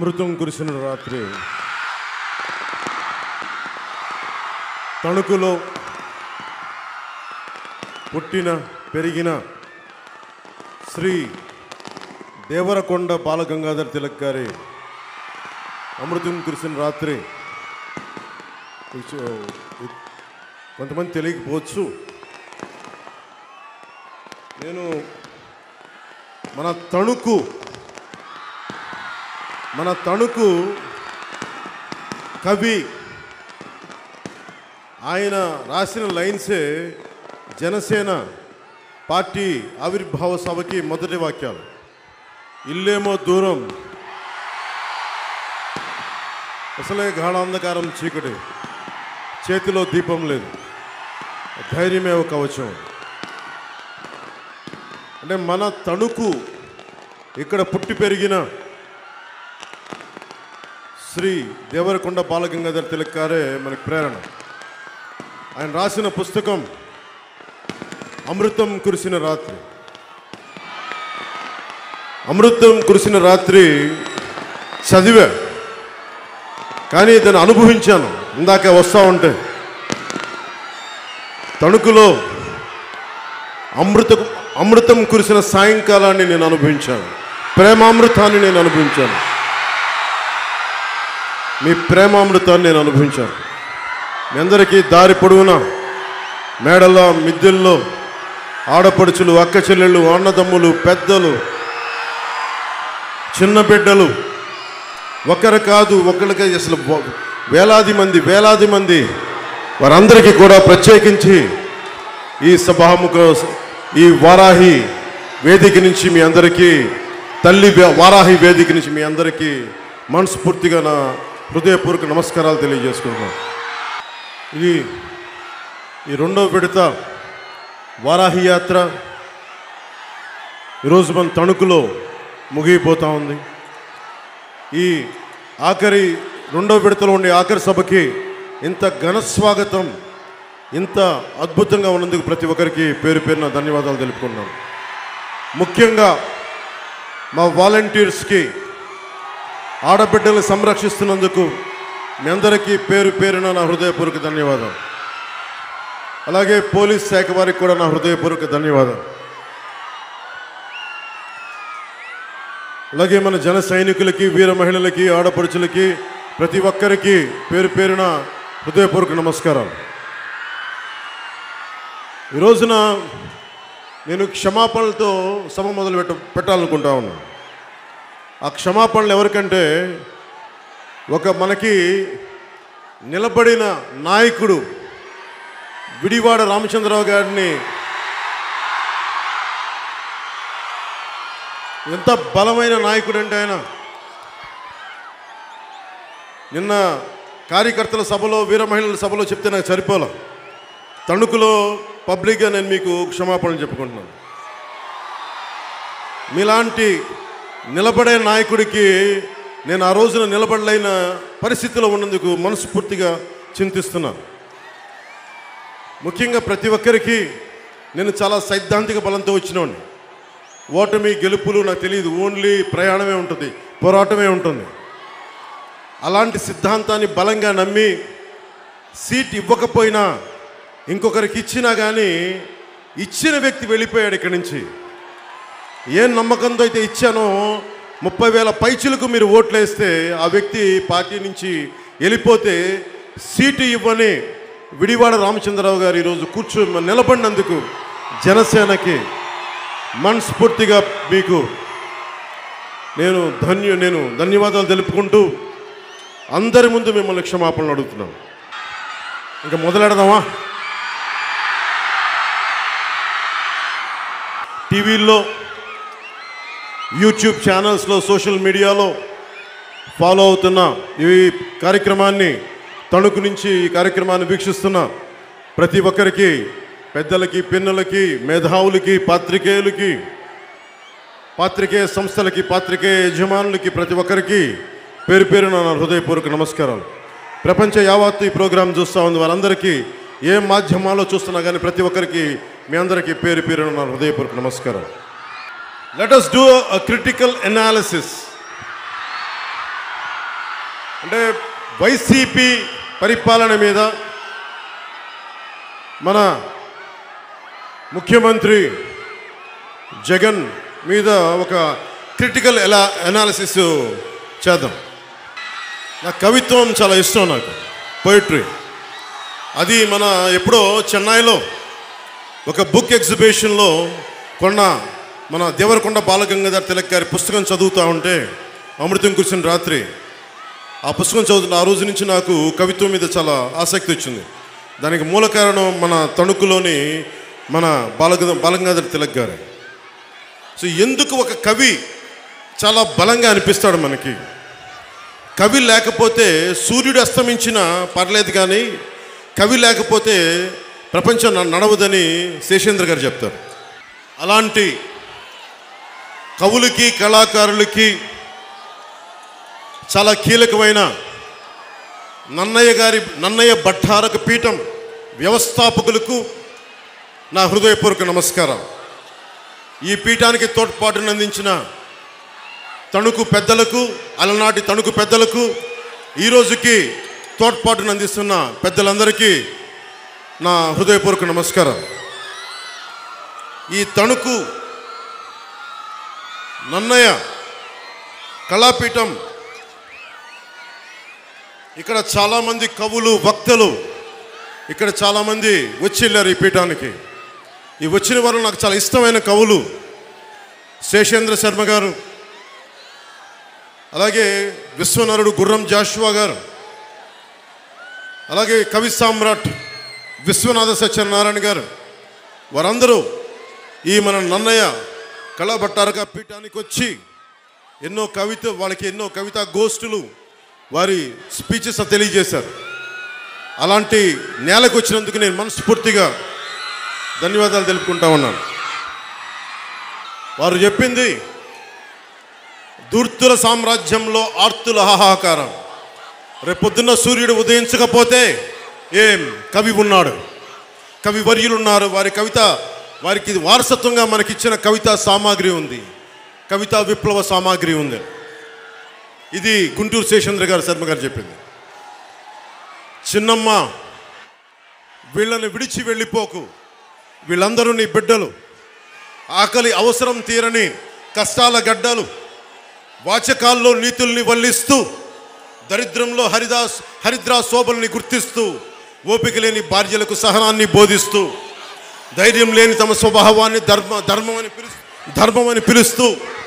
అమృతం కురిసిన రాత్రి తణుకులో పుట్టిన పెరిగిన శ్రీ దేవరకొండ బాలగంగాధర్ తిలక్ గారి అమృతం కురిసిన రాత్రి కొంచెం కొంతమంది తెలియకపోవచ్చు నేను మన తణుకు మన తణుకు కవి ఆయన రాసిన లైన్సే జనసేన పార్టీ ఆవిర్భావ సభకి మొదటి వాక్యాలు ఇల్లేమో దూరం అసలే గాఢాంధకారం చీకటి చేతిలో దీపం లేదు ధైర్యమే ఒక కవచం అంటే మన తణుకు ఇక్కడ పుట్టి పెరిగిన శ్రీ దేవరకొండ బాలగంగాధర్ తిలక్ గారే మనకి ప్రేరణ ఆయన రాసిన పుస్తకం అమృతం కురిసిన రాత్రి అమృతం కురిసిన రాత్రి చదివా కానీ దాన్ని అనుభవించాను ఇందాక వస్తా ఉంటే తణుకులో అమృత అమృతం కురిసిన సాయంకాలాన్ని నేను అనుభవించాను ప్రేమామృతాన్ని నేను అనుభవించాను మీ ప్రేమామృతాన్ని నేను అనుభవించాను మీ అందరికీ దారి పొడవునా మేడల్లో మిద్దెల్లో ఆడపడుచులు అక్క చెల్లెళ్ళు అన్నదమ్ములు పెద్దలు చిన్న బిడ్డలు ఒకరు కాదు ఒకరికి అసలు వ- వేలాది మంది వేలాది మంది వారందరికీ కూడా ప్రత్యేకించి ఈ సభాముఖ ఈ వారాహి వేదిక నుంచి మీ అందరికీ తల్లి వే- వారాహి వేదిక నుంచి మీ అందరికీ మనస్ఫూర్తిగా నా హృదయపూర్వక నమస్కారాలు తెలియజేసుకుంటున్నాను ఇది ఈ రెండవ విడత వారాహి యాత్ర ఈరోజు మన తణుకులో ముగిపోతూ ఉంది ఈ ఆఖరి రెండవ విడతలో ఉండే ఆఖరి సభకి ఇంత ఘన స్వాగతం ఇంత అద్భుతంగా ఉన్నందుకు ప్రతి ఒక్కరికి పేరు పేరున ధన్యవాదాలు తెలుపుకున్నాను ముఖ్యంగా మా వాలంటీర్స్కి ఆడబిడ్డలు సంరక్షిస్తున్నందుకు మీ అందరికీ పేరు పేరున నా హృదయపూర్వక ధన్యవాదాలు అలాగే పోలీస్ శాఖ వారికి కూడా నా హృదయపూర్వక ధన్యవాదాలు అలాగే మన జన సైనికులకి వీర మహిళలకి ఆడపడుచులకి ప్రతి ఒక్కరికి పేరు పేరున హృదయపూర్వక నమస్కారాలు ఈ రోజున నేను క్షమాపణలతో సభ మొదలు పెట్ట పెట్టాలనుకుంటా ఉన్నాను ఆ క్షమాపణలు ఎవరికంటే ఒక మనకి నిలబడిన నాయకుడు విడివాడ రామచంద్రరావు గారిని ఎంత బలమైన నాయకుడు అంటే ఆయన నిన్న కార్యకర్తల సభలో వీర మహిళల సభలో చెప్తే నాకు సరిపోలే తణుకులో పబ్లిక్గా నేను మీకు క్షమాపణలు చెప్పుకుంటున్నాను మీలాంటి నిలబడే నాయకుడికి నేను ఆ రోజున నిలబడలేన పరిస్థితిలో ఉన్నందుకు మనస్ఫూర్తిగా చింతిస్తున్నాను ముఖ్యంగా ప్రతి ఒక్కరికి నేను చాలా సైద్ధాంతిక బలంతో వచ్చినవాడిని ఓటమి గెలుపులు నాకు తెలియదు ఓన్లీ ప్రయాణమే ఉంటుంది పోరాటమే ఉంటుంది అలాంటి సిద్ధాంతాన్ని బలంగా నమ్మి సీట్ ఇవ్వకపోయినా ఇంకొకరికి ఇచ్చినా కానీ ఇచ్చిన వ్యక్తి వెళ్ళిపోయాడు ఇక్కడి నుంచి ఏ నమ్మకంతో అయితే ఇచ్చానో ముప్పై వేల పైచులకు మీరు ఓట్లేస్తే ఆ వ్యక్తి పార్టీ నుంచి వెళ్ళిపోతే సీటు ఇవ్వని విడివాడ రామచంద్రరావు గారు ఈరోజు కూర్చో నిలబడినందుకు జనసేనకి మనస్ఫూర్తిగా మీకు నేను ధన్యు నేను ధన్యవాదాలు తెలుపుకుంటూ అందరి ముందు మిమ్మల్ని క్షమాపణలు అడుగుతున్నాను ఇంకా మొదలెడదామా టీవీల్లో యూట్యూబ్ ఛానల్స్లో సోషల్ మీడియాలో ఫాలో అవుతున్న ఈ కార్యక్రమాన్ని తణుకు నుంచి ఈ కార్యక్రమాన్ని వీక్షిస్తున్న ప్రతి ఒక్కరికి పెద్దలకి పిన్నలకి మేధావులకి పాత్రికేయులకి పాత్రికేయ సంస్థలకి పాత్రికేయ యజమానులకి ప్రతి ఒక్కరికి పేరు పేరున నా హృదయపూర్వక నమస్కారాలు ప్రపంచ యావత్తు ఈ ప్రోగ్రాం చూస్తూ ఉంది వారందరికీ ఏ మాధ్యమాల్లో చూస్తున్నా కానీ ప్రతి ఒక్కరికి మీ అందరికీ పేరు పేరున నా హృదయపూర్వక నమస్కారం let us do a critical analysis అంటే వైసీపీ పరిపాలన మీద మన ముఖ్యమంత్రి జగన్ మీద ఒక క్రిటికల్ ఎలా అనాలిసిస్ చేద్దాం నా కవిత్వం చాలా ఇష్టం నాకు పోయిట్రీ అది మన ఎప్పుడో చెన్నైలో ఒక బుక్ ఎగ్జిబిషన్లో కొన్న మన దేవరకొండ బాలగంగాధర్ తిలక్ గారి పుస్తకం చదువుతూ ఉంటే అమృతం కూర్చుని రాత్రి ఆ పుస్తకం చదువుతున్న ఆ రోజు నుంచి నాకు కవిత్వం మీద చాలా ఆసక్తి వచ్చింది దానికి మూల కారణం మన తణుకులోని మన బాలగ బాలగంగాధర్ తిలక్ గారు సో ఎందుకు ఒక కవి చాలా బలంగా అనిపిస్తాడు మనకి కవి లేకపోతే సూర్యుడు అస్తమించినా పర్లేదు కానీ కవి లేకపోతే ప్రపంచం న- నడవదని శేషేంద్ర గారు చెప్తారు అలాంటి కవులకి కళాకారులకి చాలా కీలకమైన నన్నయ్య గారి నన్నయ్య భట్టారక పీఠం వ్యవస్థాపకులకు నా హృదయపూర్వక నమస్కారం ఈ పీఠానికి తోడ్పాటును అందించిన తణుకు పెద్దలకు అలనాటి తణుకు పెద్దలకు ఈ రోజుకి తోడ్పాటును అందిస్తున్న పెద్దలందరికీ నా హృదయపూర్వక నమస్కారం ఈ తణుకు నన్నయ్య కళాపీఠం ఇక్కడ చాలామంది కవులు వక్తలు ఇక్కడ చాలామంది వచ్చి వెళ్ళారు ఈ పీఠానికి ఈ వచ్చిన వారు నాకు చాలా ఇష్టమైన కవులు శేషేంద్ర శర్మ గారు అలాగే విశ్వనరుడు గుర్రం జాషువా గారు అలాగే కవి సామ్రాట్ విశ్వనాథ సత్యనారాయణ గారు వారందరూ ఈ మన నన్నయ్య కళాభట్టారక పీఠానికి వచ్చి ఎన్నో కవిత వాళ్ళకి ఎన్నో కవితా గోష్ఠులు వారి స్పీచెస్ తెలియజేశారు అలాంటి నేలకు వచ్చినందుకు నేను మనస్ఫూర్తిగా ధన్యవాదాలు తెలుపుకుంటా ఉన్నాను వారు చెప్పింది దూర్తుల సామ్రాజ్యంలో ఆర్తుల హాహాకారం రేపొద్దున్న సూర్యుడు ఉదయించకపోతే ఏం కవి ఉన్నాడు కవి వర్యులు ఉన్నారు వారి కవిత వారికి వారసత్వంగా మనకిచ్చిన కవితా సామాగ్రి ఉంది కవితా విప్లవ సామాగ్రి ఉంది ఇది గుంటూరు శేషేంద్ర గారు శర్మ గారు చెప్పింది చిన్నమ్మ వీళ్ళని విడిచి వెళ్ళిపోకు వీళ్ళందరూ నీ బిడ్డలు ఆకలి అవసరం తీరని కష్టాల గడ్డలు వాచకాల్లో నీతుల్ని వల్లిస్తూ దరిద్రంలో హరిదాస్ హరిద్రా శోభల్ని గుర్తిస్తూ ఓపిక లేని భార్యలకు సహనాన్ని బోధిస్తూ ధైర్యం లేని తమ స్వభావాన్ని ధర్మ ధర్మం అని పిలు ధర్మం అని పిలుస్తూ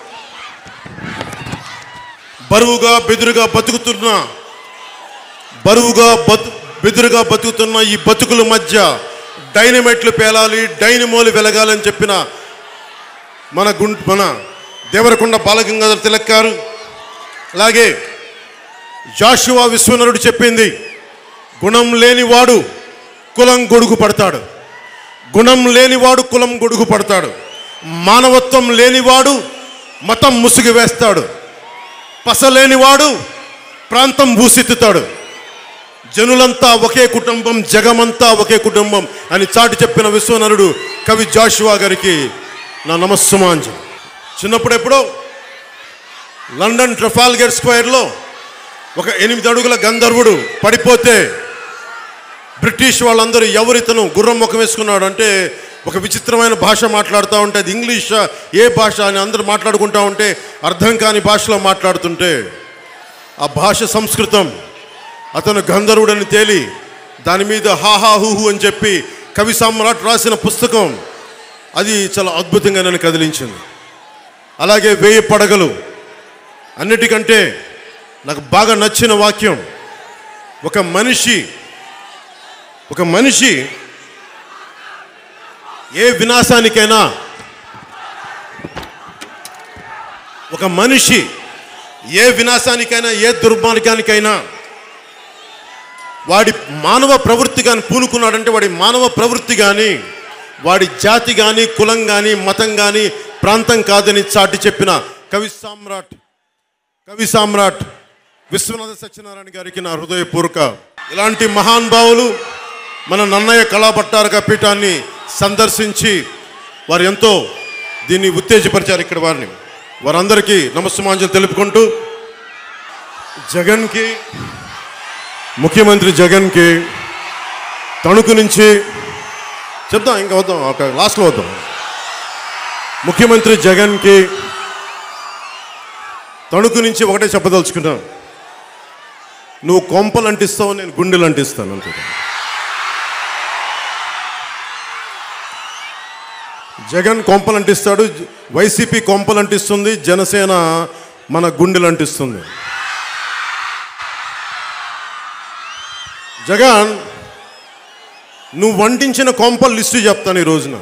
బరువుగా బెదురుగా బతుకుతున్న బరువుగా బతు బెదురుగా బతుకుతున్న ఈ బతుకుల మధ్య డైనమైట్లు పేలాలి డైనమోలు వెలగాలని చెప్పిన మన గుం మన దేవరకొండ బాలగంగాధర తిలక్ గారు అలాగే జాషువా విశ్వనరుడు చెప్పింది గుణం లేనివాడు కులం గొడుగు పడతాడు గుణం లేనివాడు కులం గొడుగు పడతాడు మానవత్వం లేనివాడు మతం ముసుగు వేస్తాడు పసలేనివాడు ప్రాంతం భూసెత్తుతాడు జనులంతా ఒకే కుటుంబం జగమంతా ఒకే కుటుంబం అని చాటి చెప్పిన విశ్వనరుడు కవి జాషువా గారికి నా నమస్సుమాంజలి చిన్నప్పుడు ఎప్పుడో లండన్ ట్రఫాల్గర్ స్క్వేర్లో ఒక ఎనిమిది అడుగుల గంధర్వుడు పడిపోతే బ్రిటిష్ వాళ్ళందరూ ఎవరితను గుర్రం ముఖం వేసుకున్నాడు అంటే ఒక విచిత్రమైన భాష మాట్లాడుతూ ఉంటే అది ఇంగ్లీష్ ఏ భాష అని అందరూ మాట్లాడుకుంటా ఉంటే అర్థం కాని భాషలో మాట్లాడుతుంటే ఆ భాష సంస్కృతం అతను గంధర్వుడని తేలి దాని మీద హాహా హూహు అని చెప్పి కవి సామ్రాట్ రాసిన పుస్తకం అది చాలా అద్భుతంగా నన్ను కదిలించింది అలాగే వేయి పడగలు అన్నిటికంటే నాకు బాగా నచ్చిన వాక్యం ఒక మనిషి ఒక మనిషి ఏ వినాశానికైనా ఒక మనిషి ఏ వినాశానికైనా ఏ దుర్మార్గానికైనా వాడి మానవ ప్రవృత్తి కానీ పూనుకున్నాడంటే వాడి మానవ ప్రవృత్తి కానీ వాడి జాతి కానీ కులం కానీ మతం కానీ ప్రాంతం కాదని చాటి చెప్పిన కవి సామ్రాట్ కవి సామ్రాట్ విశ్వనాథ సత్యనారాయణ గారికి నా హృదయపూర్వక ఇలాంటి మహానుభావులు మన నన్నయ్య కళాభట్టారక పీఠాన్ని సందర్శించి వారు ఎంతో దీన్ని ఉత్తేజపరిచారు ఇక్కడ వారిని వారందరికీ నమస్సుమాంజలు తెలుపుకుంటూ జగన్కి ముఖ్యమంత్రి జగన్కి తణుకు నుంచి చెప్దాం ఇంకా వద్దాం ఒక లాస్ట్లో వద్దాం ముఖ్యమంత్రి జగన్కి తణుకు నుంచి ఒకటే చెప్పదలుచుకున్నాను నువ్వు కొంపలు అంటిస్తావు నేను గుండెలు అంటిస్తాను అంతే జగన్ కొంపలు అంటిస్తాడు వైసీపీ కొంపలు అంటిస్తుంది జనసేన మన గుండెలు అంటిస్తుంది జగన్ నువ్వు వంటించిన కొంపల లిస్టు చెప్తాను ఈ రోజున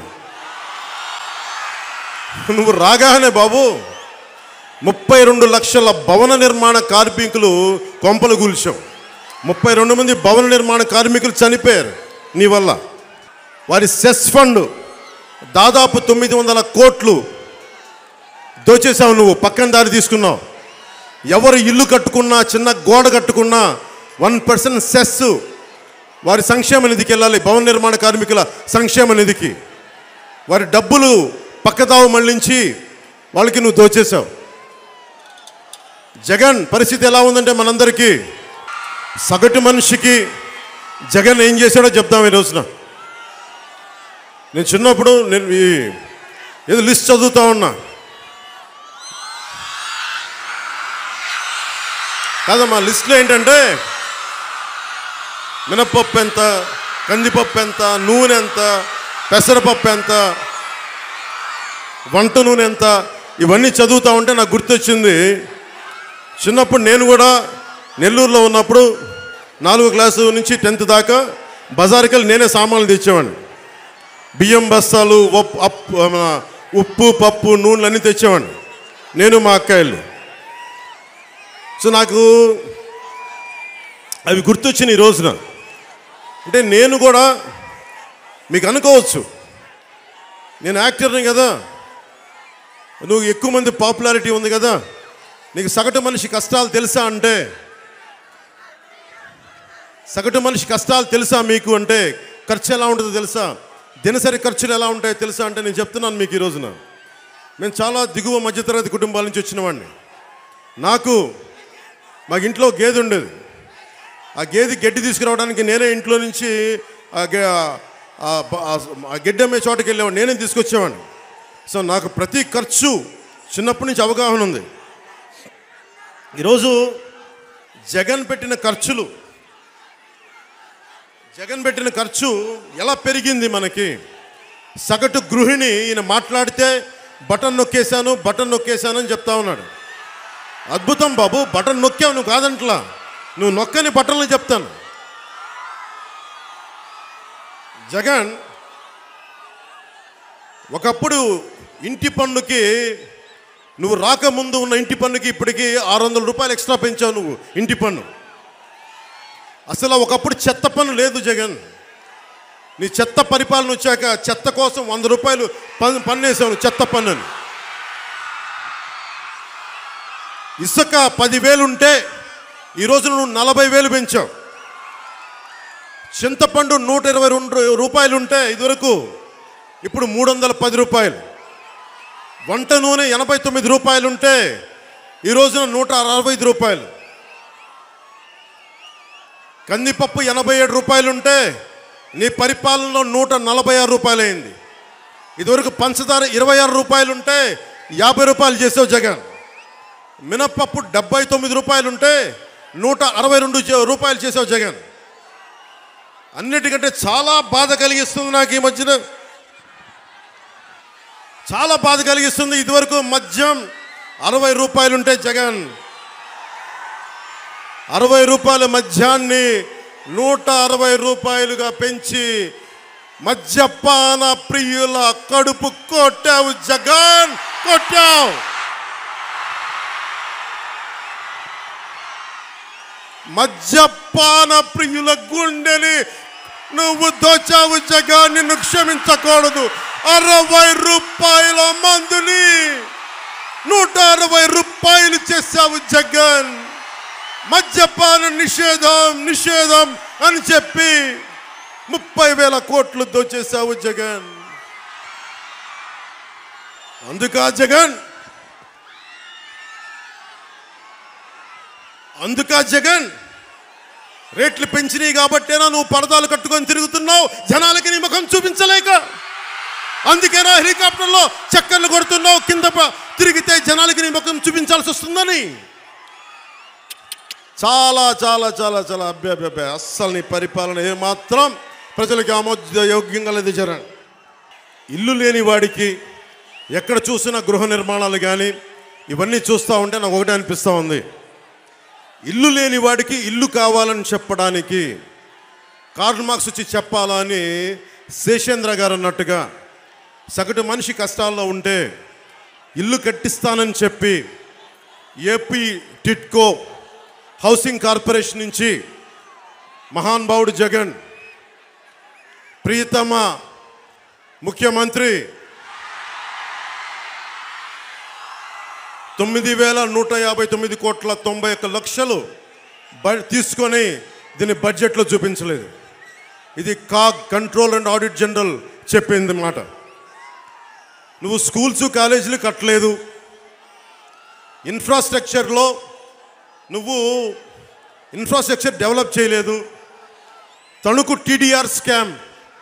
నువ్వు రాగానే బాబు ముప్పై రెండు లక్షల భవన నిర్మాణ కార్మికులు కొంపలు కూల్చావు ముప్పై రెండు మంది భవన నిర్మాణ కార్మికులు చనిపోయారు నీ వల్ల వారి సెస్ ఫండ్ దాదాపు తొమ్మిది వందల కోట్లు దోచేసావు నువ్వు పక్కన దారి తీసుకున్నావు ఎవరు ఇల్లు కట్టుకున్నా చిన్న గోడ కట్టుకున్నా వన్ పర్సెంట్ సెస్ వారి సంక్షేమ నిధికి వెళ్ళాలి భవన నిర్మాణ కార్మికుల సంక్షేమ నిధికి వారి డబ్బులు పక్కదావు మళ్ళించి వాళ్ళకి నువ్వు దోచేశావు జగన్ పరిస్థితి ఎలా ఉందంటే మనందరికీ సగటు మనిషికి జగన్ ఏం చేశాడో చెప్దాం ఈ రోజున నేను చిన్నప్పుడు నేను ఈ ఏదో లిస్ట్ చదువుతా ఉన్నా కాదమ్మా లిస్ట్లో ఏంటంటే మినప్పప్పు ఎంత కందిపప్పు ఎంత నూనె ఎంత పెసరపప్పు ఎంత వంట నూనె ఎంత ఇవన్నీ చదువుతా ఉంటే నాకు గుర్తొచ్చింది చిన్నప్పుడు నేను కూడా నెల్లూరులో ఉన్నప్పుడు నాలుగో క్లాసు నుంచి టెన్త్ దాకా బజార్కి వెళ్ళి నేనే సామాన్లు తెచ్చేవాడిని బియ్యం బస్తాలు ఉప్పు అప్పు మన ఉప్పు పప్పు నూనెలు అన్నీ తెచ్చేవాడిని నేను మా అక్కాయిలు సో నాకు అవి గుర్తొచ్చినాయి ఈ రోజున అంటే నేను కూడా మీకు అనుకోవచ్చు నేను యాక్టర్ని కదా నువ్వు ఎక్కువ మంది పాపులారిటీ ఉంది కదా నీకు సగటు మనిషి కష్టాలు తెలుసా అంటే సగటు మనిషి కష్టాలు తెలుసా మీకు అంటే ఖర్చు ఎలా ఉంటుందో తెలుసా దినసరి ఖర్చులు ఎలా ఉంటాయో తెలుసా అంటే నేను చెప్తున్నాను మీకు ఈ రోజున నేను చాలా దిగువ మధ్యతరగతి కుటుంబాల నుంచి వచ్చిన వాడిని నాకు మా ఇంట్లో గేదె ఉండేది ఆ గేదె గడ్డి తీసుకురావడానికి నేనే ఇంట్లో నుంచి ఆ గే- ఆ బ- ఆ గడ్డి అమ్మే చోటకి వెళ్ళేవాడిని నేనే తీసుకొచ్చేవాడిని సో నాకు ప్రతి ఖర్చు చిన్నప్పటి నుంచి అవగాహన ఉంది ఈరోజు జగన్ పెట్టిన ఖర్చులు జగన్ పెట్టిన ఖర్చు ఎలా పెరిగింది మనకి సగటు గృహిణి ఈయన మాట్లాడితే బటన్ నొక్కేశాను బటన్ నొక్కేశాను అని చెప్తా ఉన్నాడు అద్భుతం బాబు బటన్ నొక్కావు నువ్వు కాదంట్లా నువ్వు నొక్కని బటన్లు చెప్తాను జగన్ ఒకప్పుడు ఇంటి పన్నుకి నువ్వు రాకముందు ఉన్న ఇంటి పన్నుకి ఇప్పటికి ఆరు వందల రూపాయలు ఎక్స్ట్రా పెంచావు నువ్వు ఇంటి పన్ను అసలు ఒకప్పుడు చెత్త పన్ను లేదు జగన్ నీ చెత్త పరిపాలన వచ్చాక చెత్త కోసం వంద రూపాయలు పన్ను పన్నేసావు నువ్వు చెత్త పన్నుని ఇసుక పదివేలు ఉంటే ఈరోజు నువ్వు నలభై వేలు పెంచావు చింతపండు నూట ఇరవై రెండు రూపాయలు ఉంటే ఇదివరకు ఇప్పుడు మూడు వందల పది రూపాయలు వంట నూనె ఎనభై తొమ్మిది రూపాయలు ఉంటే ఈ రోజున నూట అరవై ఐదు రూపాయలు కందిపప్పు ఎనభై ఏడు రూపాయలు ఉంటే నీ పరిపాలనలో నూట నలభై ఆరు రూపాయలు అయింది ఇదివరకు పంచదార ఇరవై ఆరు రూపాయలు ఉంటే యాభై రూపాయలు చేసావు జగన్ మినప్పప్పు డెబ్బై తొమ్మిది రూపాయలు ఉంటే నూట అరవై రెండు చే- రూపాయలు చేసావు జగన్ అన్నిటికంటే చాలా బాధ కలిగిస్తుంది నాకు ఈ మధ్యన చాలా బాధ కలిగిస్తుంది ఇదివరకు మద్యం అరవై రూపాయలు ఉంటే జగన్ అరవై రూపాయల మద్యాన్ని నూట అరవై రూపాయలుగా పెంచి మద్యపాన ప్రియుల కడుపు కొట్టావు జగన్ కొట్టావు మద్యపాన ప్రియుల గుండెని నువ్వు దోచావు జగన్ నిన్ను క్షమించకూడదు అరవై రూపాయల మందుని నూట అరవై రూపాయలు చేశావు జగన్ మద్యపాన నిషేధం నిషేధం అని చెప్పి ముప్పై వేల కోట్లు దోచేశావు జగన్ అందుకా జగన్ అందుకా జగన్ రేట్లు పెంచినాయి కాబట్టేనా నువ్వు పరదాలు కట్టుకొని తిరుగుతున్నావు జనాలకి నీ ముఖం చూపించలేక అందుకేనా హెలికాప్టర్లో చక్కర్లు కొడుతున్నావు కింద ప- తిరిగితే జనాలకి నీ ముఖం చూపించాల్సి వస్తుందని చాలా చాలా చాలా చాలా అబ్బే అబ్బే అబ్బే అస్సలు నీ పరిపాలన ఏమాత్రం ప్రజలకి ఆమోదయోగ్యంగా లేదు జరన్ ఇల్లు లేని వాడికి ఎక్కడ చూసినా గృహ నిర్మాణాలు కానీ ఇవన్నీ చూస్తూ ఉంటే నాకు ఒకటే అనిపిస్తూ ఉంది ఇల్లు లేని వాడికి ఇల్లు కావాలని చెప్పడానికి కార్ల్ మార్క్స్ వచ్చి చెప్పాలా అని శేషేంద్ర గారు అన్నట్టుగా సగటు మనిషి కష్టాల్లో ఉంటే ఇల్లు కట్టిస్తానని చెప్పి ఏపీ టిట్కో హౌసింగ్ కార్పొరేషన్ నుంచి మహానుభావుడు జగన్ ప్రియతమ ముఖ్యమంత్రి తొమ్మిది వేల నూట యాభై తొమ్మిది కోట్ల తొంభై ఒక్క లక్షలు బ- తీసుకొని దీన్ని బడ్జెట్లో చూపించలేదు ఇది CAG control and audit general చెప్పింది మాట నువ్వు స్కూల్స్ కాలేజీలు కట్టలేదు ఇన్ఫ్రాస్ట్రక్చర్లో నువ్వు ఇన్ఫ్రాస్ట్రక్చర్ డెవలప్ చేయలేదు తణుకు టీడీఆర్ స్కామ్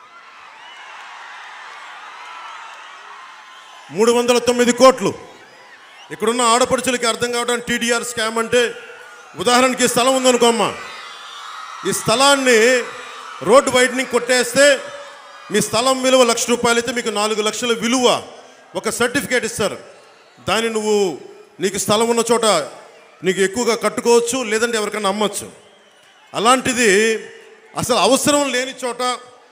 మూడు వందల తొమ్మిది కోట్లు ఇక్కడున్న ఆడపడుచులకి అర్థం కావడానికి టీడీఆర్ స్కామ్ అంటే ఉదాహరణకి ఈ స్థలం ఉందనుకోమ్మా ఈ స్థలాన్ని రోడ్డు వైడనింగ్ కొట్టేస్తే మీ స్థలం విలువ లక్ష రూపాయలు అయితే మీకు నాలుగు లక్షల విలువ ఒక సర్టిఫికేట్ ఇస్తారు దాన్ని నువ్వు నీకు స్థలం ఉన్న చోట నీకు ఎక్కువగా కట్టుకోవచ్చు లేదంటే ఎవరికైనా అమ్మచ్చు అలాంటిది అసలు అవసరం లేని చోట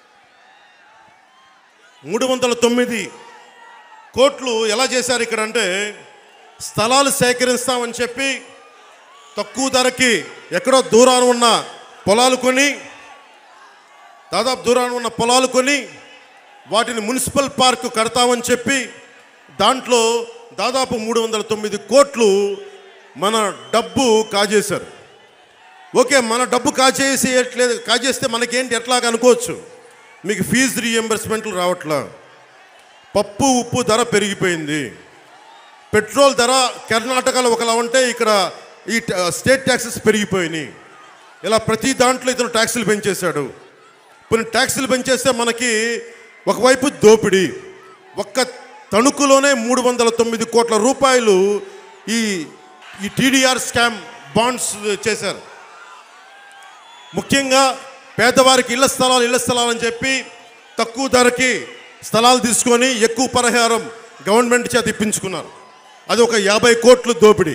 మూడు వందల తొమ్మిది కోట్లు ఎలా చేశారు ఇక్కడ అంటే స్థలాలు సేకరిస్తామని చెప్పి తక్కువ ధరకి ఎక్కడో దూరాన ఉన్న పొలాలు కొని దాదాపు దూరాన ఉన్న పొలాలు కొని వాటిని మున్సిపల్ పార్క్ కడతామని చెప్పి దాంట్లో దాదాపు మూడు వందల తొమ్మిది కోట్లు మన డబ్బు కాజేశారు ఓకే మన డబ్బు కాజేసేయట్లేదు కాజేస్తే మనకేంటి ఎట్లాగ అనుకోవచ్చు మీకు ఫీజు రీఎంబర్స్మెంట్లు రావట్లా పప్పు ఉప్పు ధర పెరిగిపోయింది పెట్రోల్ ధర కర్ణాటకలో ఒకలా ఉంటే ఇక్కడ ఈ ట- స్టేట్ ట్యాక్సెస్ పెరిగిపోయినాయి ఇలా ప్రతి దాంట్లో ఇతను ట్యాక్సులు పెంచేశాడు కొన్ని ట్యాక్సులు పెంచేస్తే మనకి ఒకవైపు దోపిడీ ఒక్క తణుకులోనే మూడు వందల తొమ్మిది కోట్ల రూపాయలు ఈ ఈ టీడీఆర్ స్కామ్ బాండ్స్ చేశారు ముఖ్యంగా పేదవారికి ఇళ్ల స్థలాలు ఇళ్ల స్థలాలు అని చెప్పి తక్కువ ధరకి స్థలాలు తీసుకొని ఎక్కువ పరిహారం గవర్నమెంట్ చేత ఇప్పించుకున్నారు అది ఒక యాభై కోట్లు దోపిడీ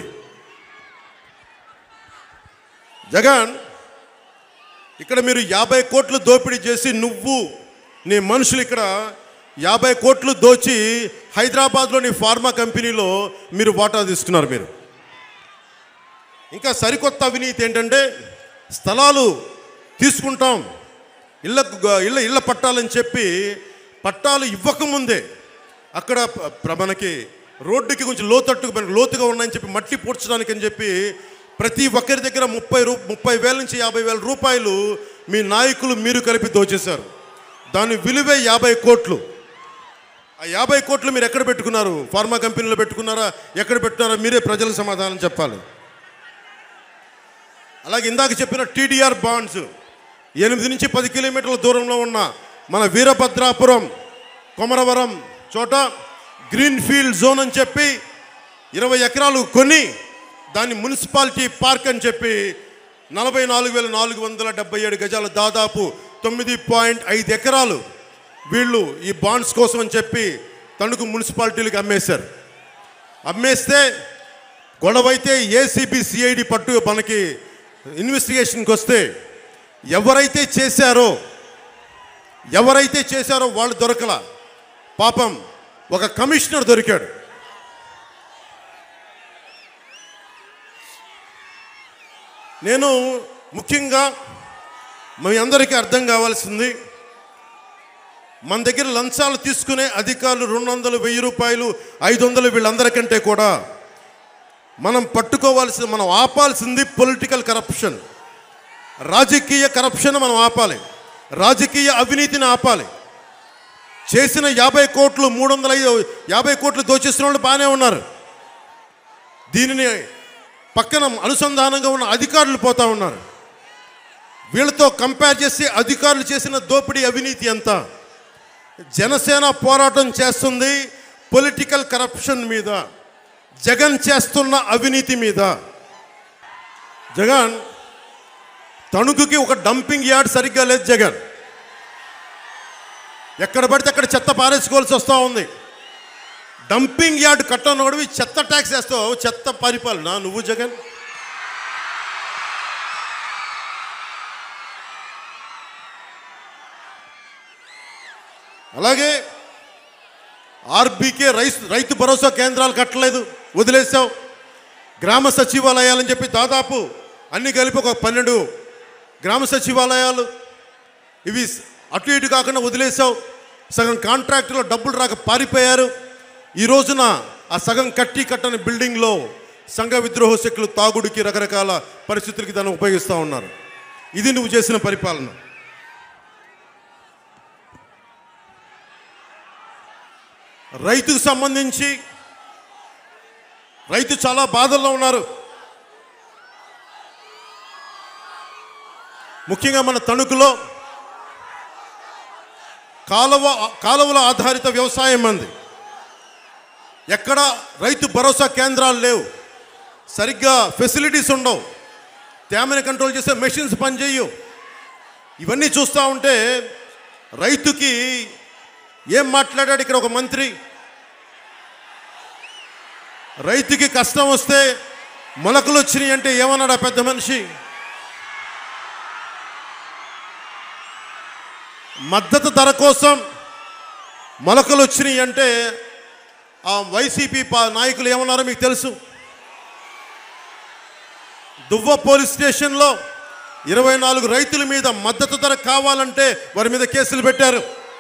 జగన్ ఇక్కడ మీరు యాభై కోట్లు దోపిడీ చేసి నువ్వు నీ మనుషులు ఇక్కడ యాభై కోట్లు దోచి హైదరాబాద్లోని ఫార్మా కంపెనీలో మీరు వాటా తీసుకున్నారు మీరు ఇంకా సరికొత్త అవినీతి ఏంటంటే స్థలాలు తీసుకుంటాం ఇళ్ళకు గ- ఇళ్ళ ఇళ్ళ పట్టాలని చెప్పి పట్టాలు ఇవ్వకముందే అక్కడ ప- ప్ర- మనకి రోడ్డుకి కొంచెం లోతట్టుకు మనకి లోతుగా ఉన్నాయని చెప్పి మట్టి పూడ్చడానికి అని చెప్పి ప్రతి ఒక్కరి దగ్గర ముప్పై రూ ముప్పై వేల నుంచి యాభై వేల రూపాయలు మీ నాయకులు మీరు కలిపి దోచేశారు దాని విలువే యాభై కోట్లు ఆ యాభై కోట్లు మీరు ఎక్కడ పెట్టుకున్నారు ఫార్మా కంపెనీలో పెట్టుకున్నారా ఎక్కడ పెట్టుకున్నారా మీరే ప్రజలకు సమాధానం చెప్పాలి అలాగే ఇందాక చెప్పిన టీడీఆర్ బాండ్స్ ఎనిమిది నుంచి పది కిలోమీటర్ల దూరంలో ఉన్న మన వీరభద్రాపురం కొమరవరం చోట గ్రీన్ ఫీల్డ్ జోన్ అని చెప్పి ఇరవై ఎకరాలు కొని దాన్ని మున్సిపాలిటీ పార్క్ అని చెప్పి నలభై నాలుగు వేల నాలుగు వందల డెబ్బై ఏడు గజాలు దాదాపు తొమ్మిది పాయింట్ ఐదు ఎకరాలు వీళ్ళు ఈ బాండ్స్ కోసం అని చెప్పి తణుకు మున్సిపాలిటీలకు అమ్మేశారు అమ్మేస్తే గొడవైతే ఏసీబీ సిఐడి పట్టు మనకి ఇన్వెస్టిగేషన్కి వస్తే ఎవరైతే చేశారో ఎవరైతే చేశారో వాళ్ళు దొరకల పాపం ఒక కమిషనర్ దొరికాడు నేను ముఖ్యంగా మీ అందరికీ అర్థం కావాల్సింది మన దగ్గర లంచాలు తీసుకునే అధికారులు రెండు వందలు వెయ్యి రూపాయలు ఐదు వందలు వీళ్ళందరికంటే కూడా మనం పట్టుకోవాల్సింది మనం ఆపాల్సింది పొలిటికల్ కరప్షన్ రాజకీయ కరప్షన్ మనం ఆపాలి రాజకీయ అవినీతిని ఆపాలి చేసిన యాభై కోట్లు మూడు వందల ఐదు యాభై కోట్లు దోచేసిన వాళ్ళు బాగానే ఉన్నారు దీనిని పక్కన అనుసంధానంగా ఉన్న అధికారులు పోతా ఉన్నారు వీళ్ళతో కంపేర్ చేసి అధికారులు చేసిన దోపిడీ అవినీతి ఎంత జనసేన పోరాటం చేస్తుంది పొలిటికల్ కరప్షన్ మీద జగన్ చేస్తున్న అవినీతి మీద జగన్ తణుకుకి ఒక డంపింగ్ యార్డ్ సరిగ్గా లేదు జగన్ ఎక్కడ పడితే అక్కడ చెత్త పారేసుకోవాల్సి వస్తూ ఉంది డంపింగ్ యార్డ్ కట్టనోడివి చెత్త ట్యాక్స్ వేస్తావు చెత్త పరిపాలన నువ్వు జగన్ అలాగే ఆర్బీకే రైస్ రైతు భరోసా కేంద్రాలు కట్టలేదు వదిలేసావు గ్రామ సచివాలయాలని చెప్పి దాదాపు అన్ని కలిపి ఒక పన్నెండు గ్రామ సచివాలయాలు ఇవి అటు ఇటు కాకుండా వదిలేసావు సగం కాంట్రాక్టులో డబ్బులు రాక పారిపోయారు ఈ రోజున ఆ సగం కట్టి కట్టని బిల్డింగ్లో సంఘ విద్రోహ శక్తులు తాగుడికి రకరకాల పరిస్థితులకి దాన్ని ఉపయోగిస్తూ ఉన్నారు ఇది నువ్వు చేసిన పరిపాలన రైతుకు సంబంధించి రైతు చాలా బాధల్లో ఉన్నారు ముఖ్యంగా మన తణుకులో కాలువ కాలువల ఆధారిత వ్యవసాయం మంది ఎక్కడ రైతు భరోసా కేంద్రాలు లేవు సరిగ్గా ఫెసిలిటీస్ ఉండవు తేమని కంట్రోల్ చేసే మెషిన్స్ పనిచేయవు ఇవన్నీ చూస్తూ ఉంటే రైతుకి ఏం మాట్లాడాడు ఇక్కడ ఒక మంత్రి రైతుకి కష్టం వస్తే మొలకలు వచ్చినాయి అంటే ఏమన్నాడు ఆ పెద్ద మనిషి మద్దతు ధర కోసం మొలకలు వచ్చినాయి అంటే ఆ వైసీపీ పా- నాయకులు ఏమన్నారో మీకు తెలుసు దువ్వ పోలీస్ స్టేషన్లో ఇరవై నాలుగు రైతుల మీద మద్దతు ధర కావాలంటే వారి మీద కేసులు పెట్టారు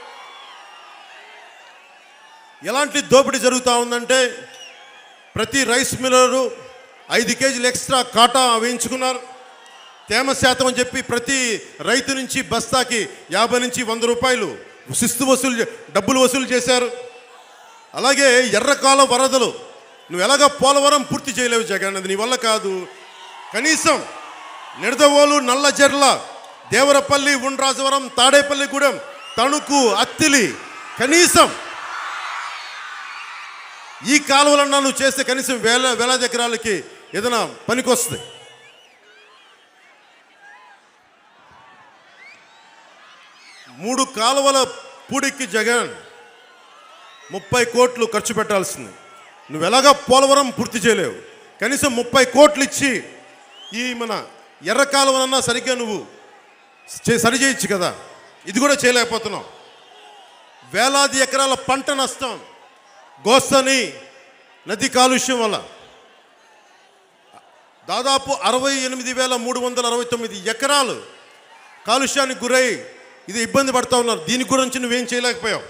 ఎలాంటి దోపిడీ జరుగుతూ ఉందంటే ప్రతి రైస్ మిల్లరు ఐదు కేజీలు ఎక్స్ట్రా కాటా వేయించుకున్నారు తేమ శాతం అని చెప్పి ప్రతి రైతు నుంచి బస్తాకి యాభై నుంచి వంద రూపాయలు శిస్తు వసూలు చే- డబ్బులు వసూలు చేశారు అలాగే ఎర్రకాల వరదలు నువ్వు ఎలాగ పోలవరం పూర్తి చేయలేవు జగన్ అది నీ వల్ల కాదు కనీసం నిడదవోలు నల్లజర్ల దేవరపల్లి ఉండ్రాజవరం తాడేపల్లిగూడెం తణుకు అత్తిలి కనీసం ఈ కాలువలన్నా నువ్వు చేస్తే కనీసం వేల వేలాది ఎకరాలకి ఏదైనా పనికొస్తుంది మూడు కాలువల పూడికి జగన్ ముప్పై కోట్లు ఖర్చు పెట్టాల్సింది నువ్వు ఎలాగా పోలవరం పూర్తి చేయలేవు కనీసం ముప్పై కోట్లు ఇచ్చి ఈ మన ఎర్ర కాలువలన్నా సరిగ్గా నువ్వు చే- సరి చేయొచ్చు కదా ఇది కూడా చేయలేకపోతున్నావు వేలాది ఎకరాల పంట నష్టం గోస్తని నది కాలుష్యం వల్ల దాదాపు అరవై ఎనిమిది వేల మూడు వందల అరవై తొమ్మిది ఎకరాలు కాలుష్యానికి గురై ఇది ఇబ్బంది పడతా ఉన్నారు దీని గురించి నువ్వేం చేయలేకపోయావు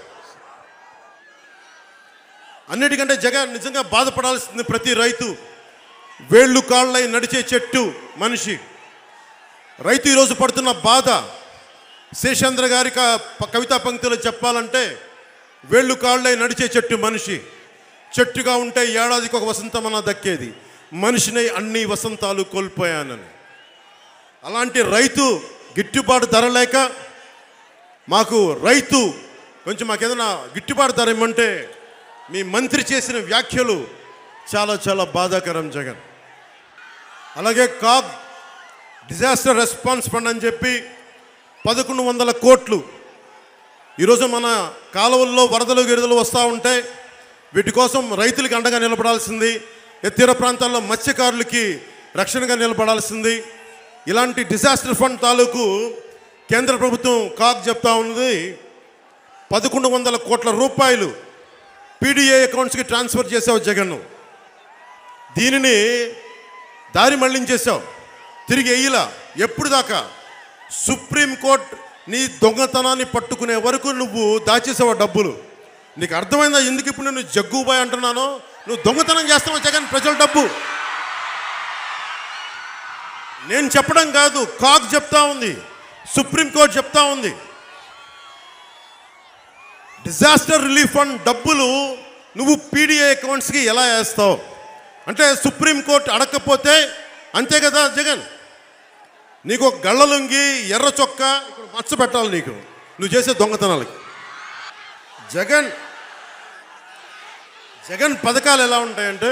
అన్నిటికంటే జగన్ నిజంగా బాధపడాల్సింది ప్రతి రైతు వేళ్ళు కాళ్ళై నడిచే చెట్టు మనిషి రైతు ఈరోజు పడుతున్న బాధ శేషేంద్ర గారి క- ప- కవితా పంక్తులు చెప్పాలంటే వేళ్ళు కాళ్ళై నడిచే చెట్టు మనిషి చెట్టుగా ఉంటే ఏడాదికి ఒక వసంతమన్నా దక్కేది మనిషినై అన్ని వసంతాలు కోల్పోయానని అలాంటి రైతు గిట్టుబాటు ధర లేక మాకు రైతు కొంచెం మాకేదైనా గిట్టుబాటు ధర ఇమ్మంటే మీ మంత్రి చేసిన వ్యాఖ్యలు చాలా చాలా బాధాకరం జగన్ అలాగే కాగ్ డిజాస్టర్ రెస్పాన్స్ ఫండ్ అని చెప్పి పదకొండు వందల కోట్లు ఈరోజు మన కాలువల్లో వరదలు గిరదలు వస్తూ ఉంటే వీటి కోసం రైతులకి అండగా నిలబడాల్సింది తీర ప్రాంతాల్లో మత్స్యకారులకి రక్షణగా నిలబడాల్సింది ఇలాంటి డిజాస్టర్ ఫండ్ తాలూకు కేంద్ర ప్రభుత్వం కాగ్ చెప్తా ఉన్నది పదకొండు వందల కోట్ల రూపాయలు పీడీఏ అకౌంట్స్కి ట్రాన్స్ఫర్ చేసావు జగన్ దీనిని దారి మళ్లించేశావు తిరిగి వేయలా ఎప్పుడు దాకా సుప్రీంకోర్టు నీ దొంగతనాన్ని పట్టుకునే వరకు నువ్వు దాచేసావు ఆ డబ్బులు నీకు అర్థమైందా ఎందుకు ఇప్పుడు నేను జగ్గుబాయ్ అంటున్నానో నువ్వు దొంగతనం చేస్తావు జగన్ ప్రజల డబ్బు నేను చెప్పడం కాదు కాక్ చెప్తా ఉంది సుప్రీంకోర్టు చెప్తా ఉంది డిజాస్టర్ రిలీఫ్ ఫండ్ డబ్బులు నువ్వు పీడీఏ అకౌంట్స్కి ఎలా వేస్తావు అంటే సుప్రీంకోర్టు అడగకపోతే అంతే కదా జగన్ నీకు ఒక గళ్ళలుంగి ఎర్ర చొక్క ఇక్కడ మచ్చ పెట్టాలి నీకు నువ్వు చేసే దొంగతనాలకి జగన్ జగన్ పథకాలు ఎలా ఉంటాయంటే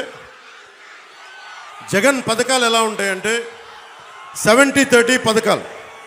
జగన్ పథకాలు ఎలా ఉంటాయంటే సెవెంటీ థర్టీ పథకాలు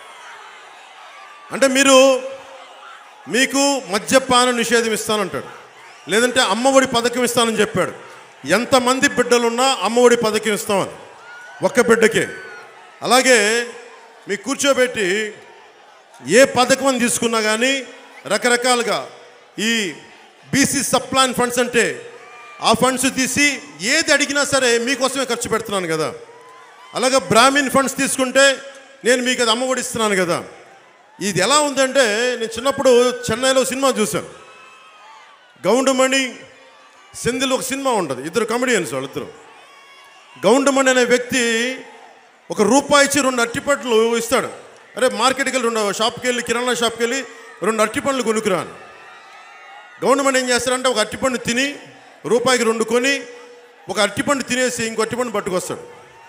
అంటే మీరు మీకు మద్యపాన నిషేధం ఇస్తానంటాడు లేదంటే అమ్మఒడి పథకం ఇస్తానని చెప్పాడు ఎంతమంది బిడ్డలున్నా అమ్మఒడి పథకం ఇస్తామని ఒక్క బిడ్డకే అలాగే మీకు కూర్చోబెట్టి ఏ పథకం అని తీసుకున్నా కానీ రకరకాలుగా ఈ బీసీ సప్లాన్ ఫండ్స్ అంటే ఆ ఫండ్స్ తీసి ఏది అడిగినా సరే మీకోసమే ఖర్చు పెడుతున్నాను కదా అలాగే బ్రాహ్మిన్ ఫండ్స్ తీసుకుంటే నేను మీకు అది అమ్మఒడి ఇస్తున్నాను కదా ఇది ఎలా ఉందంటే నేను చిన్నప్పుడు చెన్నైలో సినిమా చూశాను గౌండమణి సెంధిల్ ఒక సినిమా ఉంటుంది ఇద్దరు కమెడియన్స్ వాళ్ళిద్దరు గౌండమణి అనే వ్యక్తి ఒక రూపాయి ఇచ్చి రెండు అట్టిపట్లు ఇస్తాడు అరే మార్కెట్కి వెళ్ళి రెండు షాప్కి వెళ్ళి కిరాణా షాప్కి వెళ్ళి రెండు అట్టిపండ్లు కొనుక్కురా అని గవర్నమెంట్ ఏం చేస్తారంటే ఒక అట్టిపండు తిని రూపాయికి రెండు కొని ఒక అట్టిపండు తినేసి ఇంకో అట్టిపండు పట్టుకొస్తాడు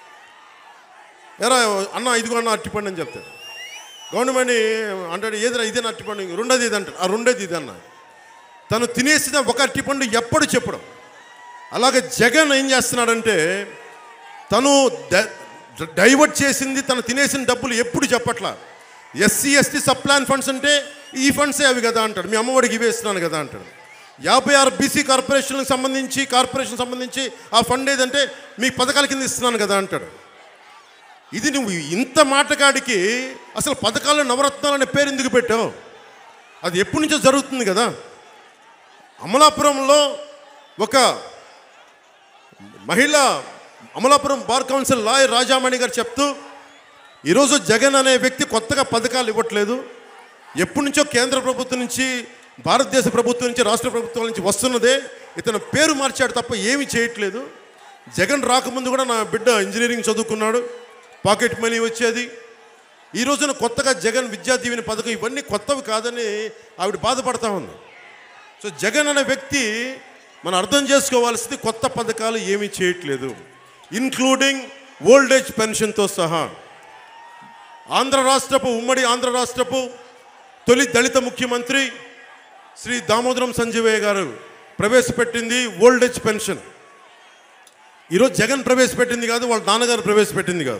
ఎరా అన్న ఇదిగో అన్న అట్టిపండు అని చెప్తాడు గవర్నమెంట్ అంటాడు ఏదిరా ఇదే అట్టిపండు రెండోది ఇది అంటాడు ఆ రెండోది ఇది అన్న తను తినేసిన ఒక అట్టిపండు ఎప్పుడు చెప్పడం అలాగే జగన్ ఏం చేస్తున్నాడంటే తను డ- డైవర్ట్ చేసింది తను తినేసిన డబ్బులు ఎప్పుడు చెప్పట్లా ఎస్సీ ఎస్టీ సప్లాన్ ఫండ్స్ అంటే ఈ ఫండ్సే అవి కదా అంటాడు మీ అమ్మఒడికి ఇవే ఇస్తున్నాను కదా అంటాడు యాభై ఆరు బీసీ కార్పొరేషన్లకు సంబంధించి కార్పొరేషన్ సంబంధించి ఆ ఫండ్ ఏదంటే మీ పథకాల కింద ఇస్తున్నాను కదా అంటాడు ఇది నువ్వు ఇంత మాటకాడికి అసలు పథకాలు నవరత్నాలు అనే పేరు ఎందుకు పెట్టావు అది ఎప్పటి నుంచో జరుగుతుంది కదా అమలాపురంలో ఒక మహిళ Amalapuram bar council lawyer Rajamani గారు చెప్తూ ఈరోజు జగన్ అనే వ్యక్తి కొత్తగా పథకాలు ఇవ్వట్లేదు ఎప్పటి నుంచో కేంద్ర ప్రభుత్వం నుంచి భారతదేశ ప్రభుత్వం నుంచి రాష్ట్ర ప్రభుత్వం నుంచి వస్తున్నదే ఇతను పేరు మార్చాడు తప్ప ఏమీ చేయట్లేదు జగన్ రాకముందు కూడా నా బిడ్డ ఇంజనీరింగ్ చదువుకున్నాడు పాకెట్ మనీ వచ్చేది ఈ రోజున కొత్తగా జగన్ విద్యా దీవెన పథకం ఇవన్నీ కొత్తవి కాదని ఆవిడ బాధపడతా ఉంది సో జగన్ అనే వ్యక్తి మనం అర్థం చేసుకోవాల్సింది కొత్త పథకాలు ఏమీ చేయట్లేదు ఇన్క్లూడింగ్ ఓల్డ్ ఏజ్ పెన్షన్తో సహా ఆంధ్ర రాష్ట్రపు ఉమ్మడి ఆంధ్ర రాష్ట్రపు తొలి దళిత ముఖ్యమంత్రి శ్రీ దామోదరం సంజీవయ్య గారు ప్రవేశపెట్టింది ఓల్డ్ ఏజ్ పెన్షన్ ఈరోజు జగన్ ప్రవేశపెట్టింది కాదు వాళ్ళ నాన్నగారు ప్రవేశపెట్టింది కాదు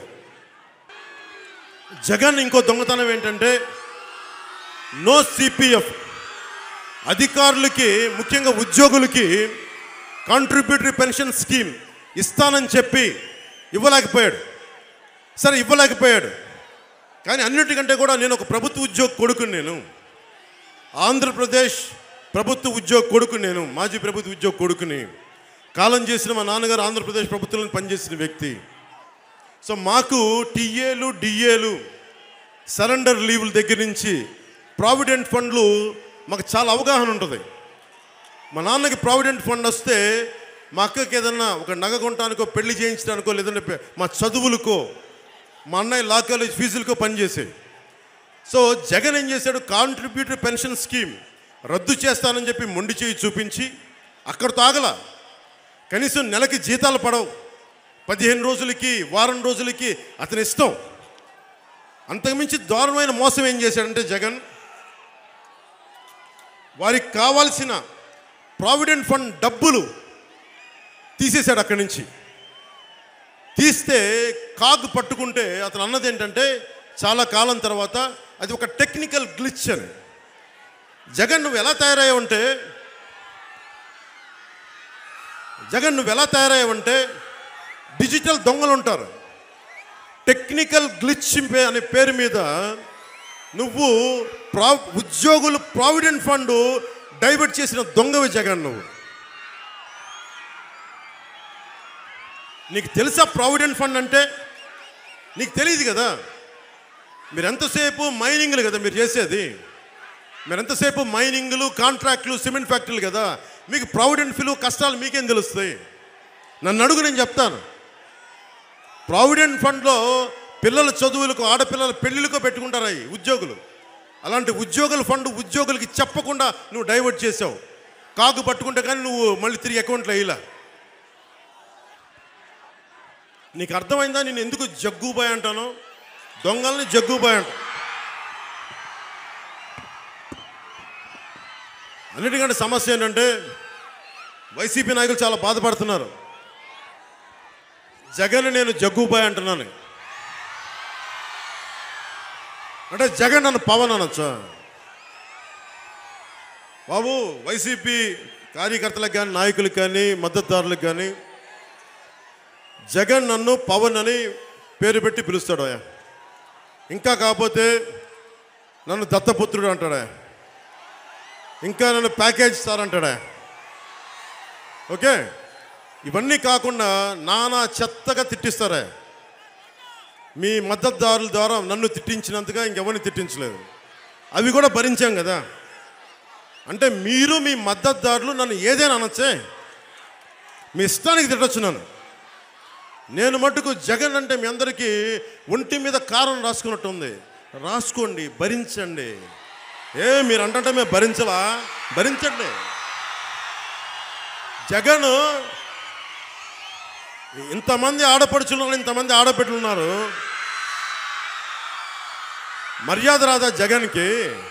జగన్ ఇంకో దొంగతనం ఏంటంటే నో సిపిఎఫ్ అధికారులకి ముఖ్యంగా ఉద్యోగులకి కాంట్రిబ్యూటరీ పెన్షన్ స్కీమ్ ఇస్తానని చెప్పి ఇవ్వలేకపోయాడు సరే ఇవ్వలేకపోయాడు కానీ అన్నిటికంటే కూడా నేను ఒక ప్రభుత్వ ఉద్యోగ కొడుకుని నేను ఆంధ్రప్రదేశ్ ప్రభుత్వ ఉద్యోగ కొడుకు నేను మాజీ ప్రభుత్వ ఉద్యోగ కొడుకుని కాలం చేసిన మా నాన్నగారు ఆంధ్రప్రదేశ్ ప్రభుత్వంలో పనిచేసిన వ్యక్తి సో మాకు టీఏలు డిఏలు సరెండర్ లీవుల దగ్గర నుంచి ప్రావిడెంట్ ఫండ్లు మాకు చాలా అవగాహన ఉంటుంది మా నాన్నకి ప్రావిడెంట్ ఫండ్ వస్తే మా అక్కకి ఏదన్నా ఒక నగ కొనటానికో పెళ్లి చేయించడానికో లేదంటే పె- మా చదువులకో మా అన్నయ్య లా కాలేజ్ ఫీజులకో పనిచేసేది సో జగన్ ఏం చేశాడు కాంట్రిబ్యూటరీ పెన్షన్ స్కీమ్ రద్దు చేస్తానని చెప్పి మొండి చేయి చూపించి అక్కడితో ఆగల కనీసం నెలకి జీతాలు పడవు పదిహేను రోజులకి వారం రోజులకి అతని ఇష్టం అంతకుమించి దారుణమైన మోసం ఏం చేశాడంటే జగన్ వారికి కావాల్సిన ప్రావిడెంట్ ఫండ్ డబ్బులు తీసేశాడు అక్కడి నుంచి తీస్తే కాగు పట్టుకుంటే అతను అన్నది ఏంటంటే చాలా కాలం తర్వాత అది ఒక టెక్నికల్ గ్లిచ్ అని జగన్ నువ్వు ఎలా తయారయ్యావంటే జగన్ నువ్వు ఎలా తయారయ్యావంటే డిజిటల్ దొంగలు ఉంటారు టెక్నికల్ గ్లిచ్ పే- అనే పేరు మీద నువ్వు ప్రా ఉద్యోగులు ప్రావిడెంట్ ఫండ్ డైవర్ట్ చేసిన దొంగవి జగన్ నువ్వు నీకు తెలుసా ప్రావిడెంట్ ఫండ్ అంటే నీకు తెలియదు కదా మీరు ఎంతసేపు మైనింగ్లు కదా మీరు చేసేది మీరు ఎంతసేపు మైనింగ్లు కాంట్రాక్ట్లు సిమెంట్ ఫ్యాక్టరీలు కదా మీకు ప్రావిడెంట్ ఫిల్ కష్టాలు మీకేం తెలుస్తాయి నన్ను అడుగు నేను చెప్తాను ప్రావిడెంట్ ఫండ్లో పిల్లల చదువులకు ఆడపిల్లల పెళ్ళిళ్ళకో పెట్టుకుంటారా ఈ ఉద్యోగులు అలాంటి ఉద్యోగుల ఫండ్ ఉద్యోగులకి చెప్పకుండా నువ్వు డైవర్ట్ చేసావు కాగు పట్టుకుంటే కానీ నువ్వు మళ్ళీ తిరిగి అకౌంట్లో వేయలా నీకు అర్థమైందా నేను ఎందుకు జగ్గుబాయ్ అంటాను దొంగల్ని జగ్గుబాయ్ అంట అన్నిటికంటే సమస్య ఏంటంటే వైసీపీ నాయకులు చాలా బాధపడుతున్నారు జగన్ నేను జగ్గుబాయ్ అంటున్నాను అంటే జగన్ నన్ను పవన్ అనొచ్చా బాబు వైసీపీ కార్యకర్తలకు కానీ నాయకులకు కానీ మద్దతుదారులకు కానీ జగన్ నన్ను పవన్ అని పేరు పెట్టి పిలుస్తాడు ఆయన ఇంకా కాకపోతే నన్ను దత్తపుత్రుడు అంటాడా ఇంకా నన్ను ప్యాకేజ్ స్టార్ అంటాడా ఓకే ఇవన్నీ కాకుండా నానా చెత్తగా తిట్టిస్తారా మీ మద్దతుదారుల ద్వారా నన్ను తిట్టించినంతగా ఇంకెవరిని తిట్టించలేదు అవి కూడా భరించాం కదా అంటే మీరు మీ మద్దతుదారులు నన్ను ఏదైనా అనొచ్చే మీ ఇష్టానికి తిట్టొచ్చు నన్ను నేను మటుకు జగన్ అంటే మీ అందరికీ ఒంటి మీద కారం రాసుకున్నట్టు ఉంది రాసుకోండి భరించండి ఏ మీరు అంటే మేము భరించలా భరించండి జగన్ ఇంతమంది ఆడపడుచులు ఉన్నారు, ఇంతమంది ఆడబిడ్డలు ఉన్నారు మర్యాద రాదా జగన్కి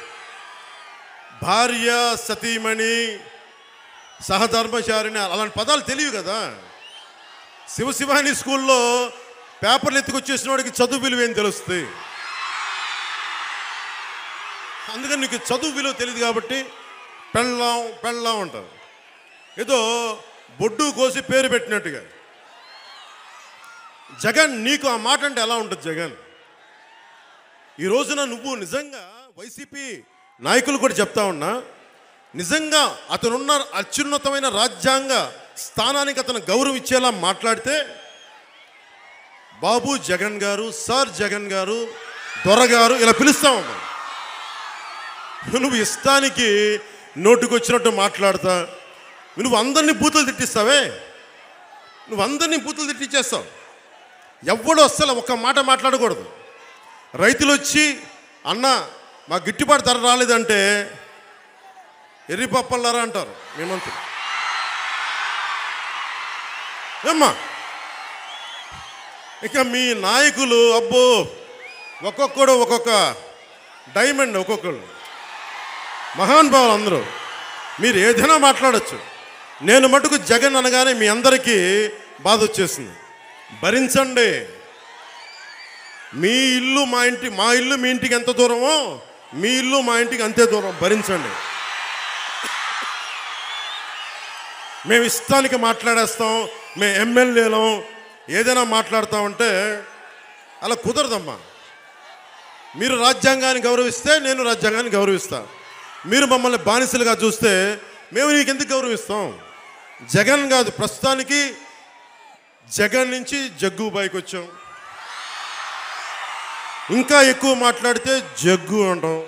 భార్య సతీమణి సహధర్మచారిణి అలాంటి పదాలు తెలియవు కదా శివశివాని స్కూల్లో పేపర్లు ఎత్తుకొచ్చేసిన వాడికి చదువు విలువ ఏం తెలుస్తుంది అందుకని నీకు చదువు విలువ తెలియదు కాబట్టి పెళ్ళాం పెళ్ళాం అంటారు ఏదో బొడ్డు కోసి పేరు పెట్టినట్టుగా జగన్ నీకు ఆ మాట అంటే ఎలా ఉంటుంది జగన్ ఈ రోజున నువ్వు నిజంగా వైసీపీ నాయకులు కూడా చెప్తా ఉన్నా నిజంగా అతనున్న అత్యున్నతమైన రాజ్యాంగ స్థానానికి అతను గౌరవం ఇచ్చేలా మాట్లాడితే బాబు జగన్ గారు సార్ జగన్ గారు దొరగారు ఇలా పిలుస్తామమ్మా నువ్వు ఇష్టానికి నోటుకొచ్చినట్టు మాట్లాడతా నువ్వు అందరినీ బూతులు తిట్టిస్తావే నువ్వు అందరినీ బూతులు తిట్టించేస్తావు ఎవ్వడు అస్సలు ఒక్క మాట మాట్లాడకూడదు రైతులు వచ్చి అన్న మా గిట్టుబాటు ధర రాలేదంటే ఎర్రి పప్పల్లారా అంటారు మేమంతులు ఏమ్మా ఇక మీ నాయకులు అబ్బో ఒక్కొక్కడు ఒక్కొక్క డైమండ్ ఒక్కొక్కడు మహానుభావులు అందరూ మీరు ఏదైనా మాట్లాడచ్చు నేను మటుకు జగన్ అనగానే మీ అందరికీ బాధ వచ్చేసింది భరించండి మీ ఇల్లు మా ఇంటి మా ఇల్లు మీ ఇంటికి ఎంత దూరమో మీ ఇల్లు మా ఇంటికి అంతే దూరం భరించండి మేము ఇష్టానికి మాట్లాడేస్తాం మేము ఎమ్మెల్యేలం ఏదైనా మాట్లాడతామంటే అలా కుదరదమ్మా మీరు రాజ్యాంగాన్ని గౌరవిస్తే నేను రాజ్యాంగాన్ని గౌరవిస్తా మీరు మమ్మల్ని బానిసలుగా చూస్తే మేము నీకు ఎందుకు గౌరవిస్తాం జగన్ కాదు ప్రస్తుతానికి జగన్ నుంచి జగ్గుబాయికి వచ్చాం ఇంకా ఎక్కువ మాట్లాడితే జగ్గు అంటాం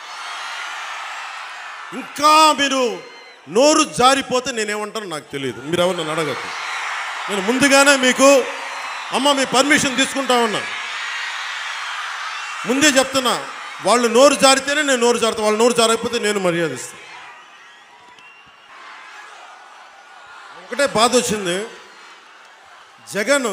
ఇంకా మీరు నోరు జారిపోతే నేనేమంటానో నాకు తెలియదు మీరు ఎవరు నన్ను అడగద్దు నేను ముందుగానే మీకు అమ్మ మీ పర్మిషన్ తీసుకుంటా ఉన్నా ముందే చెప్తున్నా వాళ్ళు నోరు జారితేనే నేను నోరు జారుతా వాళ్ళు నోరు జారకపోతే నేను మర్యాద ఇస్తాను ఒకటే బాధ వచ్చింది జగన్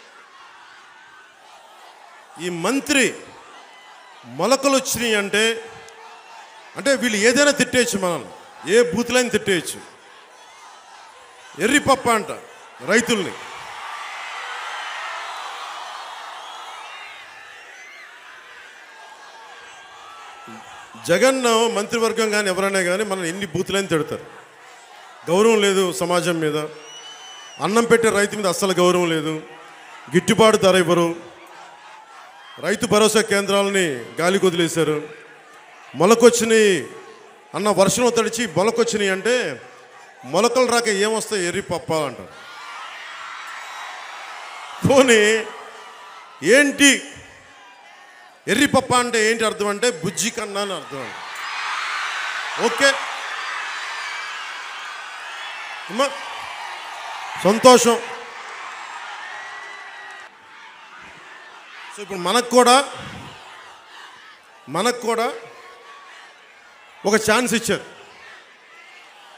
ఈ మంత్రి మొలకలు వచ్చినాయి అంటే అంటే వీళ్ళు ఏదైనా తిట్టేయచ్చు మనం ఏ బూతులైనా తిట్టేయచ్చు ఎర్రి పప్ప అంట రైతుల్ని జగన్ మంత్రివర్గం కానీ ఎవరైనా కానీ మనం ఎన్ని బూతులైనా తిడతారు గౌరవం లేదు సమాజం మీద అన్నం పెట్టే రైతు మీద అస్సలు గౌరవం లేదు గిట్టుబాటు ధర ఇవ్వరు రైతు భరోసా కేంద్రాలని గాలికి వదిలేశారు మొలకొచ్చినాయి అన్న వర్షం తడిచి మొలకొచ్చినాయి అంటే మొలకలు రాక ఏమొస్తాయి ఎర్రి పప్ప అంటారు పోనీ ఏంటి ఎర్రి పప్ప అంటే ఏంటి అర్థం అంటే బుజ్జి కన్నా అని అర్థం అంట ఓకే అమ్మా సంతోషం సో ఇప్పుడు మనకు కూడా మనకు కూడా ఒక ఛాన్స్ ఇచ్చారు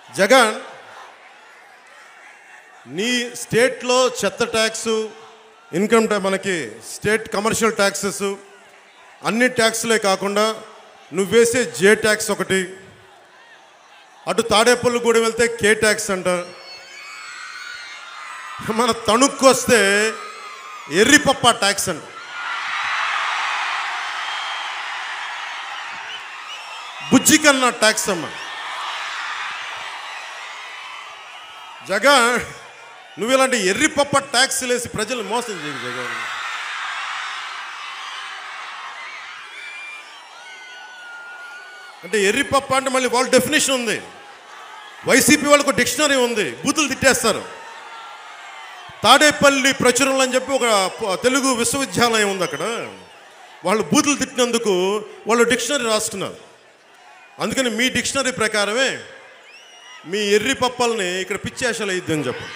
జగన్ నీ స్టేట్లో చెత్త ట్యాక్స్ ఇన్కమ్ ట్యా మనకి స్టేట్ కమర్షియల్ ట్యాక్సెస్ అన్ని ట్యాక్స్లే కాకుండా నువ్వు వేసే జే ట్యాక్స్ ఒకటి అటు తాడేపల్లి కూడా వెళ్తే కే ట్యాక్స్ అంట మన తణుక్కు వస్తే ఎర్రిపప్ప ట్యాక్స్ అంట బుజ్జి కన్నా ట్యాక్స్ అమ్మ జగన్ నువ్వు ఇలాంటి ఎర్రిపప్ప ట్యాక్స్ వేసి ప్రజలు మోసం చేయకు జగన్ అంటే ఎర్రిపప్ప అంటే మళ్ళీ వాళ్ళ డెఫినేషన్ ఉంది వైసీపీ వాళ్ళకు డిక్షనరీ ఉంది బూతులు తిట్టేస్తారు తాడేపల్లి ప్రచురణలు అని చెప్పి ఒక ప- తెలుగు విశ్వవిద్యాలయం ఉంది అక్కడ వాళ్ళు బూతులు తిట్టినందుకు వాళ్ళు డిక్షనరీ రాసుకున్నారు అందుకని మీ డిక్షనరీ ప్రకారమే మీ ఎర్రి పప్పల్ని ఇక్కడ పిచ్చేషలు అయ్యిద్ది అని చెప్పు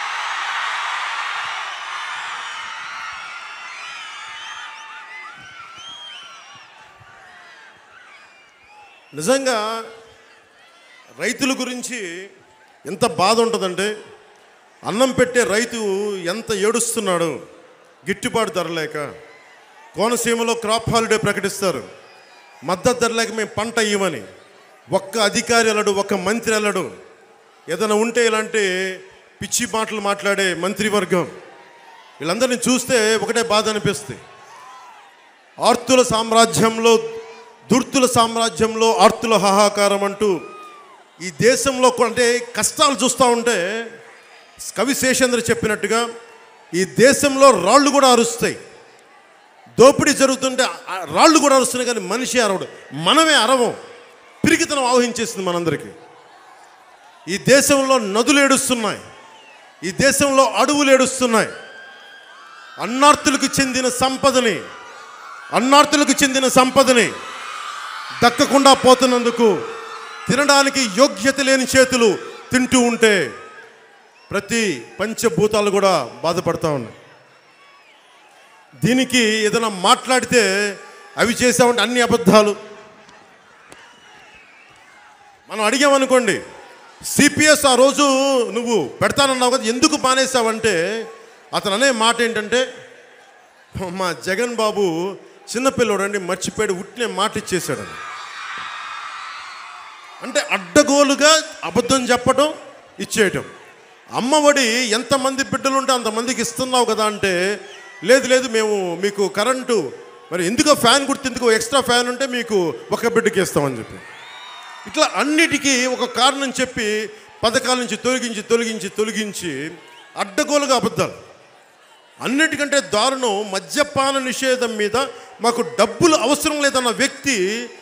నిజంగా రైతుల గురించి ఎంత బాధ ఉంటుందంటే అన్నం పెట్టే రైతు ఎంత ఏడుస్తున్నాడు గిట్టుబాటు ధర లేక కోనసీమలో క్రాప్ హాలిడే ప్రకటిస్తారు మద్దతు ధర లేక మేము పంట ఇవ్వమని ఒక్క అధికారి వెళ్ళడు ఒక్క మంత్రి వెళ్ళడు ఏదైనా ఉంటే ఇలాంటి పిచ్చి మాటలు మాట్లాడే మంత్రివర్గం వీళ్ళందరినీ చూస్తే ఒకటే బాధ అనిపిస్తుంది ఆర్తుల సామ్రాజ్యంలో దుర్తుల సామ్రాజ్యంలో ఆర్తుల హాహాకారం అంటూ ఈ దేశంలో కొ- అంటే కష్టాలు చూస్తూ ఉంటే కవి శేషేంద్ర చెప్పినట్టుగా ఈ దేశంలో రాళ్ళు కూడా అరుస్తాయి దోపిడీ జరుగుతుంటే ఆ రాళ్ళు కూడా అరుస్తున్నాయి కానీ మనిషి అరవడు మనమే అరవం పిరికితనం ఆవహించేసింది మనందరికీ ఈ దేశంలో నదులు ఏడుస్తున్నాయి ఈ దేశంలో అడవులు ఏడుస్తున్నాయి అన్నార్తులకు చెందిన సంపదని అన్నార్తులకు చెందిన సంపదని దక్కకుండా పోతున్నందుకు తినడానికి యోగ్యత లేని చేతులు తింటూ ఉంటే ప్రతి పంచభూతాలు కూడా బాధపడతా ఉన్నాయి దీనికి ఏదైనా మాట్లాడితే అవి చేసామంటే అన్ని అబద్ధాలు మనం అడిగామనుకోండి సిపిఎస్ ఆ రోజు నువ్వు పెడతానన్నావు కదా ఎందుకు మానేసావంటే అతను అనే మాట ఏంటంటే మా జగన్ బాబు చిన్నపిల్లడు అండి మర్చిపోయాడు ఉట్టినే మాట ఇచ్చేసాడని అంటే అడ్డగోలుగా అబద్ధం చెప్పడం ఇచ్చేయటం అమ్మఒడి ఎంతమంది బిడ్డలు ఉంటే అంతమందికి ఇస్తున్నావు కదా అంటే లేదు లేదు మేము మీకు కరెంటు మరి ఎందుకో ఫ్యాన్ గుర్తు ఎందుకో ఎక్స్ట్రా ఫ్యాన్ ఉంటే మీకు ఒక బిడ్డకి ఇస్తామని చెప్పి ఇట్లా అన్నిటికీ ఒక కారణం చెప్పి పథకాల నుంచి తొలగించి తొలగించి తొలగించి అడ్డగోలుగా అబద్ధాలు అన్నిటికంటే దారుణం మద్యపాన నిషేధం మీద మాకు డబ్బులు అవసరం లేదన్న వ్యక్తి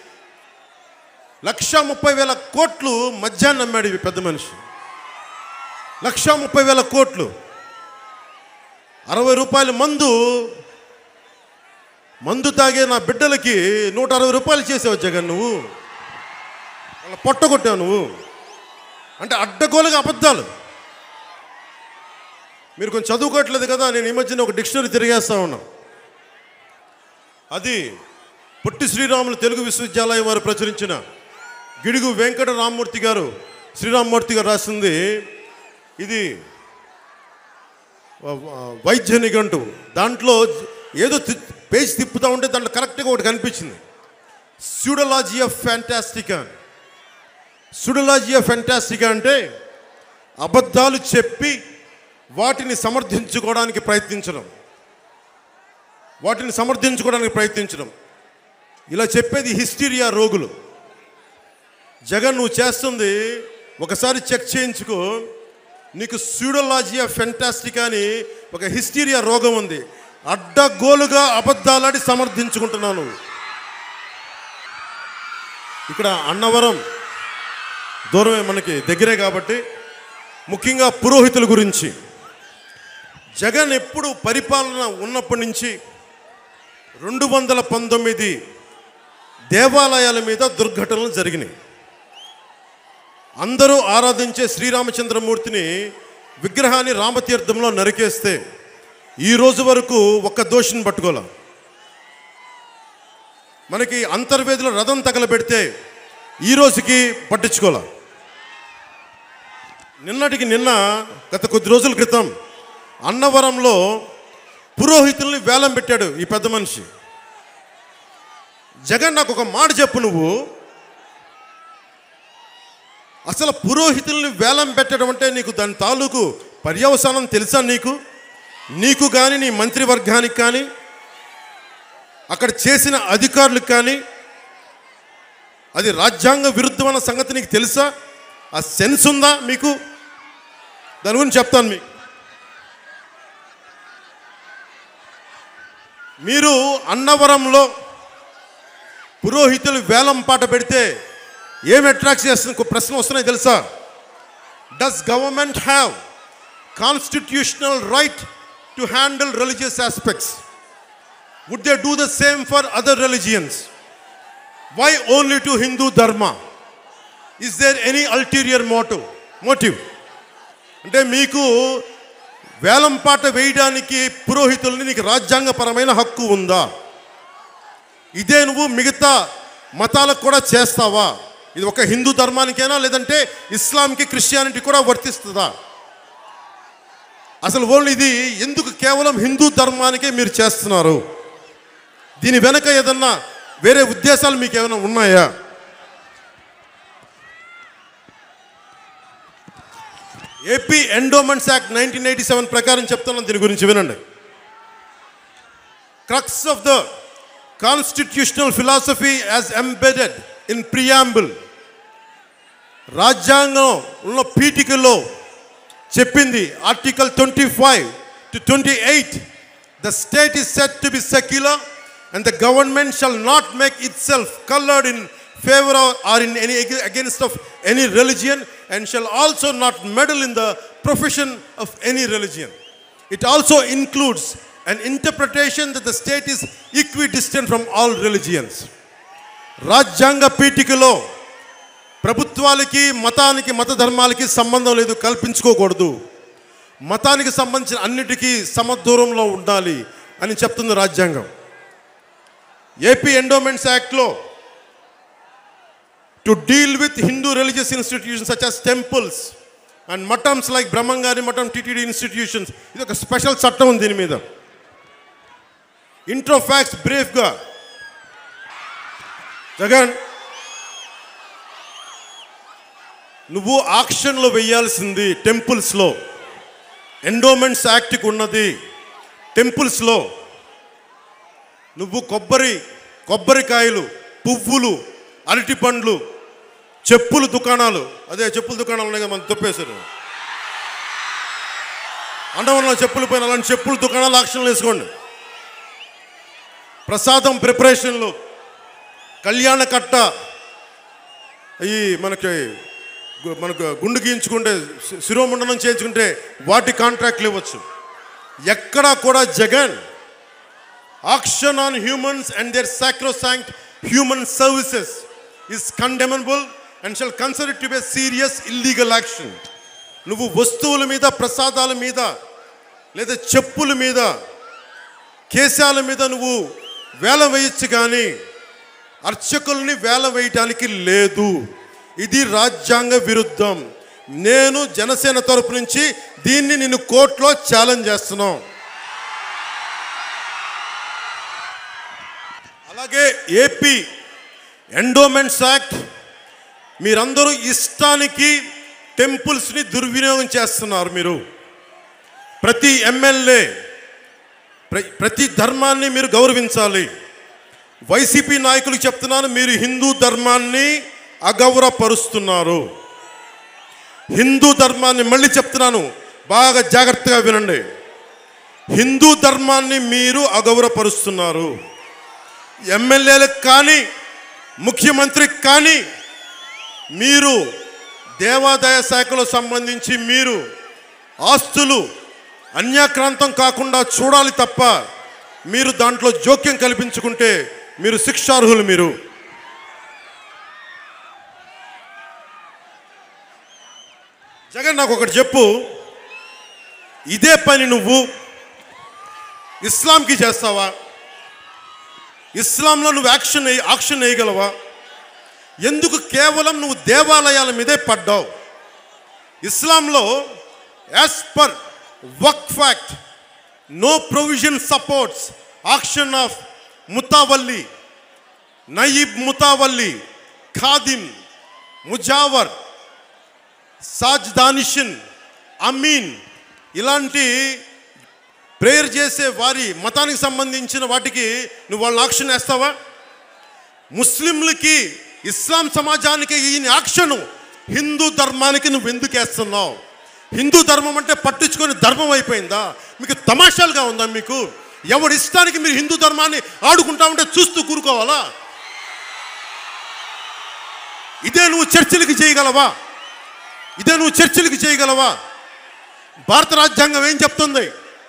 లక్ష ముప్పై వేల కోట్లు మద్యాన్ని అమ్మాడు ఈ పెద్ద మనిషి లక్ష ముప్పై వేల కోట్లు అరవై రూపాయల మందు మందు తాగే నా బిడ్డలకి నూట అరవై రూపాయలు చేసావు జగన్ నువ్వు వాళ్ళ పొట్టగొట్టావు నువ్వు అంటే అడ్డగోలుగా అబద్ధాలు మీరు కొంచెం చదువుకోవట్లేదు కదా నేను ఈ మధ్యన ఒక డిక్షనరీ తిరిగేస్తా ఉన్నా అది పొట్టి శ్రీరాములు తెలుగు విశ్వవిద్యాలయం వారు ప్రచురించిన గిడుగు వెంకట రామ్మూర్తి గారు శ్రీరామ్మూర్తి గారు రాసింది ఇది వ- వ- వైద్య నిఘంటు దాంట్లో ఏదో తి- పేజ్ తిప్పుతూ ఉంటే దాంట్లో కరెక్ట్గా ఒకటి కనిపించింది స్యూడలాజీ ఆఫ్ ఫ్యాంటాస్టికా సుడలాజీ ఆఫ్ ఫ్యాంటాస్టికా అంటే అబద్ధాలు చెప్పి వాటిని సమర్థించుకోవడానికి ప్రయత్నించడం వాటిని సమర్థించుకోవడానికి ప్రయత్నించడం ఇలా చెప్పేది హిస్టీరియా రోగులు జగన్ నువ్వు చేస్తుంది ఒకసారి చెక్ చేయించుకో నీకు స్యూడలాజియా ఫెంటాస్టిక్ అని ఒక హిస్టీరియా రోగం ఉంది అడ్డగోలుగా అబద్ధాలాడి సమర్థించుకుంటున్నావు నువ్వు ఇక్కడ అన్నవరం దూరమే మనకి దగ్గరే కాబట్టి ముఖ్యంగా పురోహితుల గురించి జగన్ ఎప్పుడు పరిపాలన ఉన్నప్పటి నుంచి రెండు వందల పంతొమ్మిది దేవాలయాల మీద దుర్ఘటనలు జరిగినాయి అందరూ ఆరాధించే శ్రీరామచంద్రమూర్తిని విగ్రహాన్ని రామతీర్థంలో నరికేస్తే ఈ రోజు వరకు ఒక్క దోషిని పట్టుకోలే మనకి అంతర్వేదిలో రథం తగలబెడితే ఈ రోజుకి పట్టించుకోలే నిన్నటికి నిన్న గత కొద్ది రోజుల క్రితం అన్నవరంలో పురోహితుల్ని వేలం పెట్టాడు ఈ పెద్ద మనిషి జగన్ నాకు ఒక మాట చెప్పు నువ్వు అసలు పురోహితుల్ని వేలం పెట్టడం అంటే నీకు దాని తాలూకు పర్యవసానం తెలుసా నీకు నీకు కానీ నీ మంత్రివర్గానికి కానీ అక్కడ చేసిన అధికారులకు కానీ అది రాజ్యాంగ విరుద్ధమైన సంగతి నీకు తెలుసా ఆ సెన్స్ ఉందా మీకు దాని గురించి చెప్తాను మీకు మీరు అన్నవరంలో పురోహితులు వేలం పాట పెడితే ఏం అట్రాక్ట్ చేస్తుంది ఒక ప్రశ్న వస్తున్నాయి తెలుసా does government have constitutional right to handle religious aspects would they do the same for other religions why only to Hindu dharma is there any ulterior motive motive అంటే మీకు వేలం పాట వేయడానికి పురోహితుల్ని నీకు రాజ్యాంగపరమైన హక్కు ఉందా ఇదే నువ్వు మిగతా మతాలకు కూడా చేస్తావా ఇది ఒక హిందూ ధర్మానికైనా లేదంటే ఇస్లాంకి క్రిస్టియానిటీ కూడా వర్తిస్తుందా అసలు ఓన్లీ ఇది ఎందుకు కేవలం హిందూ ధర్మానికే మీరు చేస్తున్నారు దీని వెనక ఏదన్నా వేరే ఉద్దేశాలు మీకు ఏమైనా ఉన్నాయా AP endowments act nineteen eighty seven ప్రకారం చెప్తున్నాను దీని గురించి వినండి crux of the constitutional philosophy as embedded in preamble రాజ్యాంగం ఉన్న పీఠికలో చెప్పింది article twenty five to twenty eight the state is set to be secular and the government shall not make itself coloured in favour or in any against of any religion and shall also not meddle in the profession of any religion it also includes an interpretation that the state is equidistant from all religions రాజ్యాంగ పీఠికలో ప్రభుత్వాలకి మతానికి మత ధర్మాలకి సంబంధం లేదు కల్పించుకోకూడదు మతానికి సంబంధించిన అన్నిటికీ సమదూరంలో ఉండాలి అని చెప్తుంది రాజ్యాంగం ఏపీ ఎండోమెంట్స్ యాక్ట్లో to deal with Hindu religious institutions such as temples and mathams like బ్రహ్మంగారి మఠం టిటిడి ఇన్స్టిట్యూషన్స్ ఇది ఒక స్పెషల్ చట్టం ఉంది దీని మీద ఇంట్రోఫాక్స్ బ్రీఫ్గా జగన్ నువ్వు ఆక్షన్లో వెయ్యాల్సింది టెంపుల్స్లో ఎండోమెంట్స్ యాక్ట్కి ఉన్నది టెంపుల్స్లో నువ్వు కొబ్బరి కొబ్బరికాయలు పువ్వులు అరటి పండ్లు చెప్పులు దుకాణాలు అదే చెప్పుల దుకాణాలు ఉన్నాయి కదా మనం తొప్పేశారు అండవరంలో చెప్పులు పైన అలాంటి చెప్పుల దుకాణాలు ఆక్షన్లు వేసుకోండి ప్రసాదం ప్రిపరేషన్లు కళ్యాణ కట్ట ఈ మనకి గు- మనకు గుండు గీయించుకుంటే శి- శిరోముండనం చేయించుకుంటే వాటి కాంట్రాక్ట్లు ఇవ్వచ్చు ఎక్కడా కూడా Jagan action on humans and their sacrosanct human services is condemnable and shall consider to be serious illegal action నువ్వు వస్తువుల మీద ప్రసాదాల మీద లేదా చెప్పుల మీద కేశాల మీద నువ్వు వేల వేయచ్చు కానీ అర్చకుల్ని వేల వేయటానికి లేదు ఇది రాజ్యాంగ విరుద్ధం నేను జనసేన తరపు నుంచి దీన్ని నిన్ను కోర్టులో ఛాలెంజ్ చేస్తున్నాం అలాగే ఏపీ ఎండోమెంట్స్ యాక్ట్ మీరందరూ ఇష్టానికి టెంపుల్స్ని దుర్వినియోగం చేస్తున్నారు మీరు ప్రతి ఎమ్మెల్యే ప్ర- ప్రతి ధర్మాన్ని మీరు గౌరవించాలి వైసీపీ నాయకులకు చెప్తున్నాను మీరు హిందూ ధర్మాన్ని అగౌరవపరుస్తున్నారు హిందూ ధర్మాన్ని మళ్ళీ చెప్తున్నాను బాగా జాగ్రత్తగా వినండి హిందూ ధర్మాన్ని మీరు అగౌరవపరుస్తున్నారు ఎమ్మెల్యేలకు కానీ ముఖ్యమంత్రికి కానీ మీరు దేవాదాయ శాఖలో సంబంధించి మీరు ఆస్తులు అన్యాక్రాంతం కాకుండా చూడాలి తప్ప మీరు దాంట్లో జోక్యం కల్పించుకుంటే మీరు శిక్షార్హులు మీరు జగన్ నాకు ఒకటి చెప్పు ఇదే పని నువ్వు ఇస్లాంకి చేస్తావా ఇస్లాంలో నువ్వు యాక్షన్ వేయ- యాక్షన్ వేయగలవా ఎందుకు కేవలం నువ్వు దేవాలయాల మీదే పడ్డావు ఇస్లాంలో as per Waqf act no provision supports action of ముతావల్లి నయీబ్ ముతావల్లి ఖాదిమ్ ముజావర్ సాజ్ దానిషన్ అమీన్ ఇలాంటి ప్రేయర్ చేసే వారి మతానికి సంబంధించిన వాటికి నువ్వు వాళ్ళని ఆక్షన్ వేస్తావా ముస్లింలకి ఇస్లాం సమాజానికి ఈ యాక్షను హిందూ ధర్మానికి నువ్వు ఎందుకు వేస్తున్నావు హిందూ ధర్మం అంటే పట్టించుకొని ధర్మం అయిపోయిందా మీకు తమాషాలుగా ఉందా మీకు ఎవరి ఇష్టానికి మీరు హిందూ ధర్మాన్ని ఆడుకుంటా ఉంటే చూస్తూ కూరుకోవాలా ఇదే నువ్వు చర్చలకి చేయగలవా ఇదే నువ్వు చర్చలకి చేయగలవా భారత రాజ్యాంగం ఏం చెప్తుంది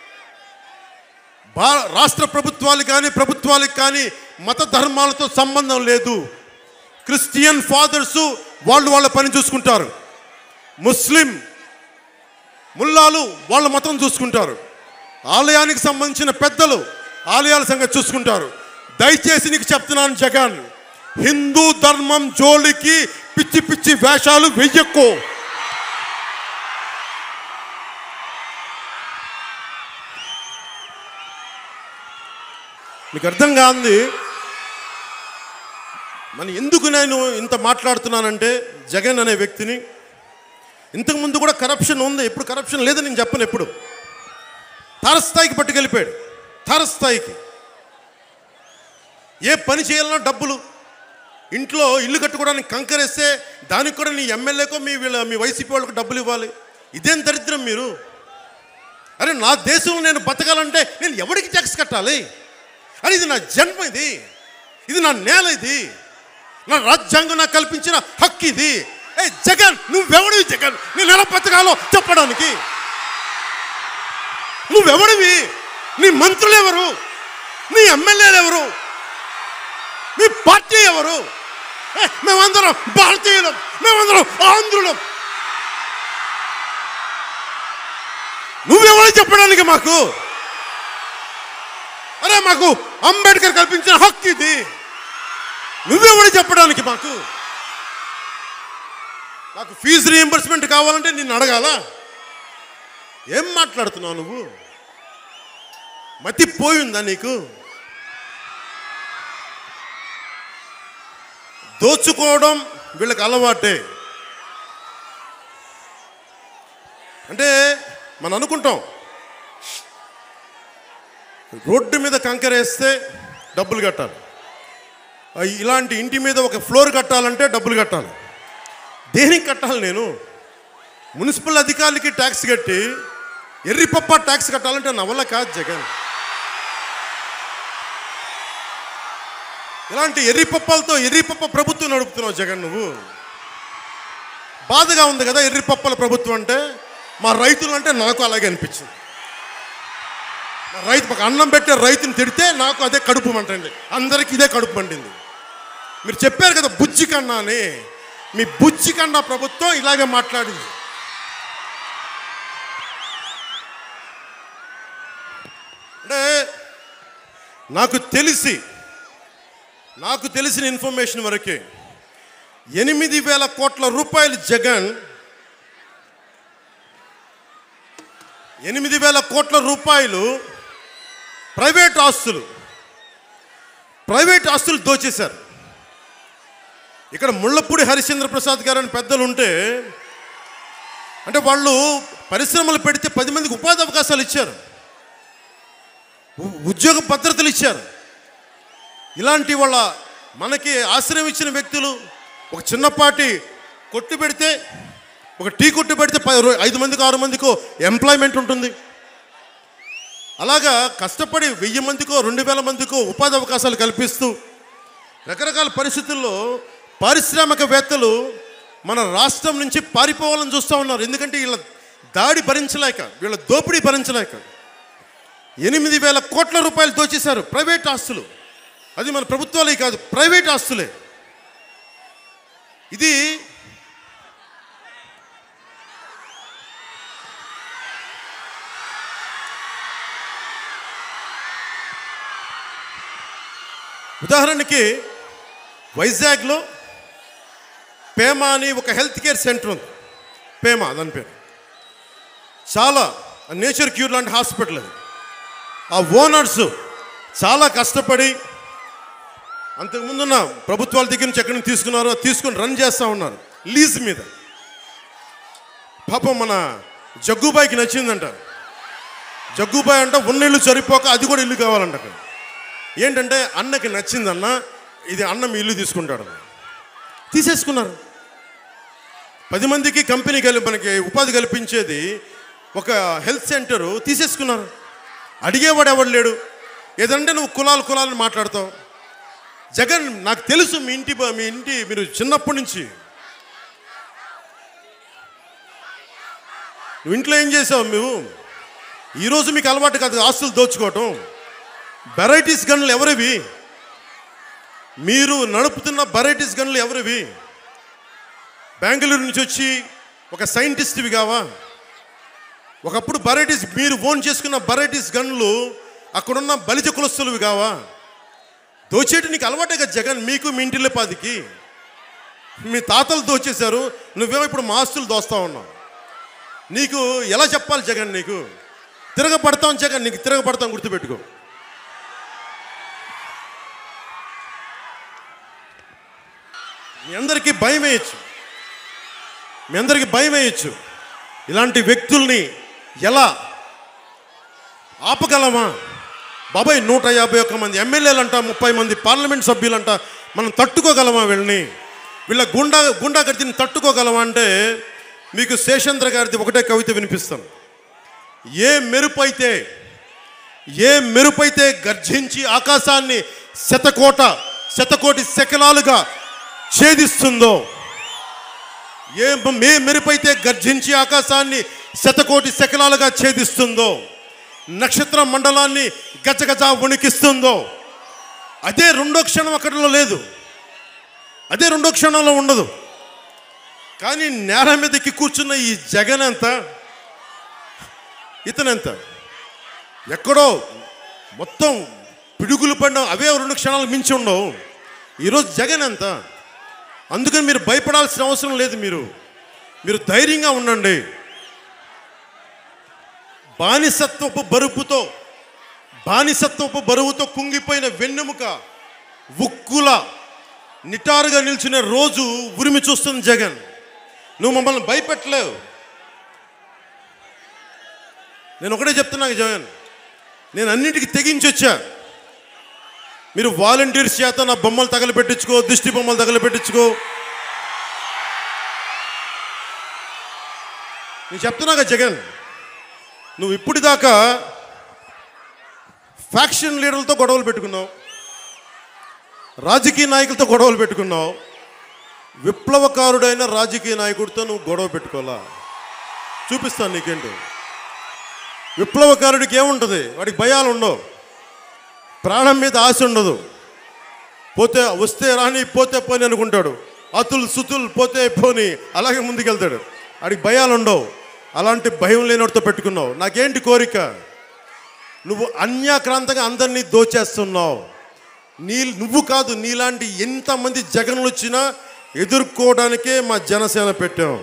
భా రాష్ట్ర ప్రభుత్వాలు కానీ ప్రభుత్వాలకు కానీ మత ధర్మాలతో సంబంధం లేదు క్రిస్టియన్ ఫాదర్స్ వాళ్ళు వాళ్ళ పని చూసుకుంటారు ముస్లిం ముల్లాలు వాళ్ళ మతం చూసుకుంటారు ఆలయానికి సంబంధించిన పెద్దలు ఆలయాల సంగతి చూసుకుంటారు దయచేసి నీకు చెప్తున్నాను జగన్ హిందూ ధర్మం జోలికి పిచ్చి పిచ్చి వేషాలు వెయ్యక్కో మీకు అర్థం కాంది మన ఎందుకు నేను ఇంత మాట్లాడుతున్నానంటే జగన్ అనే వ్యక్తిని ఇంతకుముందు కూడా కరప్షన్ ఉంది ఎప్పుడు కరప్షన్ లేదని నేను చెప్పను ఎప్పుడు తారస్థాయికి పట్టుకెళ్ళిపోయాడు తారస్థాయికి ఏ పని చేయాలన్నా డబ్బులు ఇంట్లో ఇల్లు కట్టుకోవడానికి కంకరేస్తే దానికి కూడా నీ ఎమ్మెల్యేకో మీ వీళ్ళ మీ వైసీపీ వాళ్ళకు డబ్బులు ఇవ్వాలి ఇదేం దరిద్రం మీరు అరే నా దేశంలో నేను బతకాలంటే నేను ఎవరికి ట్యాక్స్ కట్టాలి అరే ఇది నా జన్మ ఇది ఇది నా నేల ఇది నా రాజ్యాంగం నాకు కల్పించిన హక్కు ఇది ఏ జగన్ నువ్వెవడివి జగన్ నేను ఎలా బతకాలో చెప్పడానికి నువ్వెవడివి నీ మంత్రులు ఎవరు నీ ఎమ్మెల్యేలు ఎవరు మీ పార్టీ ఎవరు ఏ, మేమందరం భారతీయులం మేమందరం ఆంధ్రులం నువ్వెవరు చెప్పడానికి మాకు అరే మాకు అంబేద్కర్ కల్పించిన హక్కు ఇది నువ్వెవడు చెప్పడానికి మాకు నాకు ఫీజు రీఎంబర్స్మెంట్ కావాలంటే నిన్ను అడగాలా ఏం మాట్లాడుతున్నావు నువ్వు మతి పోయిందా నీకు దోచుకోవడం వీళ్ళకి అలవాటే అంటే మనం అనుకుంటాం రోడ్డు మీద కంకర వేస్తే డబ్బులు కట్టాలి ఆ, ఇలాంటి ఇంటి మీద ఒక ఫ్లోర్ కట్టాలంటే డబ్బులు కట్టాలి దేనికి కట్టాలి నేను మున్సిపల్ అధికారులకి ట్యాక్స్ కట్టి ఎర్రిపప్ప ట్యాక్స్ కట్టాలంటే నా వల్ల కాదు జగన్ ఇలాంటి ఎర్రిపప్పలతో ఎర్రిపప్ప ప్రభుత్వం నడుపుతున్నావు జగన్ నువ్వు బాధగా ఉంది కదా ఎర్రిపప్పల ప్రభుత్వం అంటే మా రైతులు అంటే నాకు అలాగే అనిపించింది మా రైతు మాకు అన్నం పెట్టే రైతుని తిడితే నాకు అదే కడుపు మంటండి అందరికీ ఇదే కడుపు మండింది మీరు చెప్పారు కదా బుజ్జి కన్నా అని మీ బుజ్జి కన్నా ప్రభుత్వం ఇలాగే మాట్లాడింది అంటే నాకు తెలిసి నాకు తెలిసిన ఇన్ఫర్మేషన్ వరకే ఎనిమిది వేల కోట్ల రూపాయలు జగన్ ఎనిమిది వేల కోట్ల రూపాయలు ప్రైవేట్ ఆస్తులు ప్రైవేట్ ఆస్తులు దోచేశారు ఇక్కడ ముళ్ళపూడి హరిశ్చంద్ర ప్రసాద్ గారు అని పెద్దలు ఉంటే అంటే వాళ్ళు పరిశ్రమలు పెడితే పది మందికి ఉపాధి అవకాశాలు ఇచ్చారు ఉ- ఉద్యోగ భద్రతలు ఇచ్చారు ఇలాంటి వాళ్ళ మనకి ఆశ్రయం ఇచ్చిన వ్యక్తులు ఒక చిన్నపాటి కొట్టు పెడితే ఒక టీ కొట్టు పెడితే ప- రో- ఐదు మందికి ఆరు మందికో ఎంప్లాయ్మెంట్ ఉంటుంది అలాగా కష్టపడి వెయ్యి మందికో రెండు వేల మందికో ఉపాధి అవకాశాలు కల్పిస్తూ రకరకాల పరిస్థితుల్లో పారిశ్రామికవేత్తలు మన రాష్ట్రం నుంచి పారిపోవాలని చూస్తూ ఉన్నారు ఎందుకంటే వీళ్ళ దాడి భరించలేక వీళ్ళ దోపిడీ భరించలేక ఎనిమిది వేల కోట్ల రూపాయలు దోచేశారు ప్రైవేట్ ఆస్తులు అది మన ప్రభుత్వాలే కాదు ప్రైవేట్ ఆస్తులే ఇది ఉదాహరణకి వైజాగ్లో పేమా అని ఒక హెల్త్ కేర్ సెంటర్ ఉంది పేమా దాని పేరు చాలా నేచర్ క్యూర్ లాంటి హాస్పిటల్ అది ఆ ఓనర్స్ చాలా కష్టపడి అంతకుముందున్న ప్రభుత్వాల దగ్గర నుంచి ఎక్కడి నుంచి తీసుకున్నారో తీసుకొని రన్ చేస్తూ ఉన్నారు లీజ్ మీద పాపం మన జగ్గుబాయికి నచ్చిందంట జగ్గుబాయి అంట ఉన్న ఇల్లు సరిపోక అది కూడా ఇల్లు కావాలంట అక్కడ ఏంటంటే అన్నకి నచ్చిందన్న ఇది అన్న మీ ఇల్లు తీసుకుంటాడు తీసేసుకున్నారు పది మందికి కంపెనీ కలిపి మనకి ఉపాధి కల్పించేది ఒక హెల్త్ సెంటరు తీసేసుకున్నారు అడిగేవాడు ఎవడు లేడు ఏదంటే నువ్వు కులాలు కులాలను మాట్లాడతావు జగన్ నాకు తెలుసు మీ ఇంటి బ- మీ ఇంటి మీరు చిన్నప్పటి నుంచి నువ్వు ఇంట్లో ఏం చేసావు నువ్వు ఈరోజు మీకు అలవాటు కాదు ఆస్తులు దోచుకోవటం వెరైటీస్ గన్లు ఎవరివి మీరు నడుపుతున్న వెరైటీస్ గన్లు ఎవరివి బెంగళూరు నుంచి వచ్చి ఒక సైంటిస్ట్వి కావా ఒకప్పుడు బరైటీస్ మీరు ఓన్ చేసుకున్న బరైటీస్ గన్లు అక్కడున్న బలిజ కులస్తులవి కావా దోచేటి నీకు అలవాటే కదా జగన్ మీకు మీ ఇంటిలో పాదికి మీ తాతలు దోచేశారు నువ్వేమో ఇప్పుడు మా ఆస్తులు దోస్తా ఉన్నావు నీకు ఎలా చెప్పాలి జగన్ నీకు తిరగబడతాం జగన్ నీకు తిరగబడతాం గుర్తుపెట్టుకో మీ అందరికీ భయం వేయచ్చు మీ అందరికీ భయం వేయచ్చు ఇలాంటి వ్యక్తుల్ని ఎలా ఆపగలమా బాబాయ్ నూట యాభై ఒక్క మంది ఎమ్మెల్యేలంట ముప్పై మంది పార్లమెంట్ సభ్యులంట మనం తట్టుకోగలమా వీళ్ళని వీళ్ళ గుండా గుండా గడిని తట్టుకోగలమా అంటే మీకు శేషేంద్ర గారిది ఒకటే కవిత వినిపిస్తాను ఏ మెరుపైతే ఏ మెరుపైతే గర్జించి ఆకాశాన్ని శతకోట శతకోటి శకలాలుగా ఛేదిస్తుందో ఏ మే మెరుపైతే గర్జించి ఆకాశాన్ని శతకోటి శకలాలుగా ఛేదిస్తుందో నక్షత్ర మండలాన్ని గజగజ వణికిస్తుందో అదే రెండో క్షణం అక్కడలో లేదు అదే రెండో క్షణంలో ఉండదు కానీ నేల మీదకి కూర్చున్న ఈ జగన్ ఎంత ఇతనెంత ఎక్కడో మొత్తం పిడుగులు పడిన అవే రెండు క్షణాలు మించి ఉండవు ఈరోజు జగన్ ఎంత అందుకని మీరు భయపడాల్సిన అవసరం లేదు మీరు మీరు ధైర్యంగా ఉండండి బానిసత్వపు బరుపుతో బానిసత్వపు బరువుతో కుంగిపోయిన వెన్నెముక ఉక్కుల నిటారుగా నిల్చునే రోజు ఉరిమి చూస్తుంది జగన్ నువ్వు మమ్మల్ని భయపెట్టలేవు నేను ఒకటే చెప్తున్నా జగన్ నేను అన్నిటికీ తెగించి వచ్చా మీరు వాలంటీర్స్ చేత నా బొమ్మలు తగలబెట్టించుకో దిష్టి బొమ్మలు తగలబెట్టించుకో నేను చెప్తున్నాగా జగన్ నువ్వు ఇప్పటిదాకా ఫ్యాక్షన్ లీడర్లతో గొడవలు పెట్టుకున్నావు రాజకీయ నాయకులతో గొడవలు పెట్టుకున్నావు విప్లవకారుడైన రాజకీయ నాయకుడితో నువ్వు గొడవ పెట్టుకోవాలా చూపిస్తాను నీకేంటో విప్లవకారుడికి ఏముంటుంది వాడికి భయాలు ఉండవు ప్రాణం మీద ఆశ ఉండదు పోతే వస్తే రాని పోతే పోని అనుకుంటాడు అతుల్ సుతుల్ పోతే పోని అలాగే ముందుకెళ్తాడు వాడికి భయాలు ఉండవు అలాంటి భయం లేనివాడితో పెట్టుకున్నావు నాకేంటి కోరిక నువ్వు అన్యాక్రాంతంగా అందరినీ దోచేస్తున్నావు నీ నువ్వు కాదు నీలాంటి ఎంతమంది జగన్లు వచ్చినా ఎదుర్కోవడానికే మా జనసేన పెట్టాం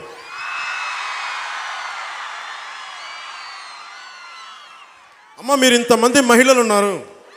అమ్మ మీరు ఇంతమంది మహిళలు ఉన్నారు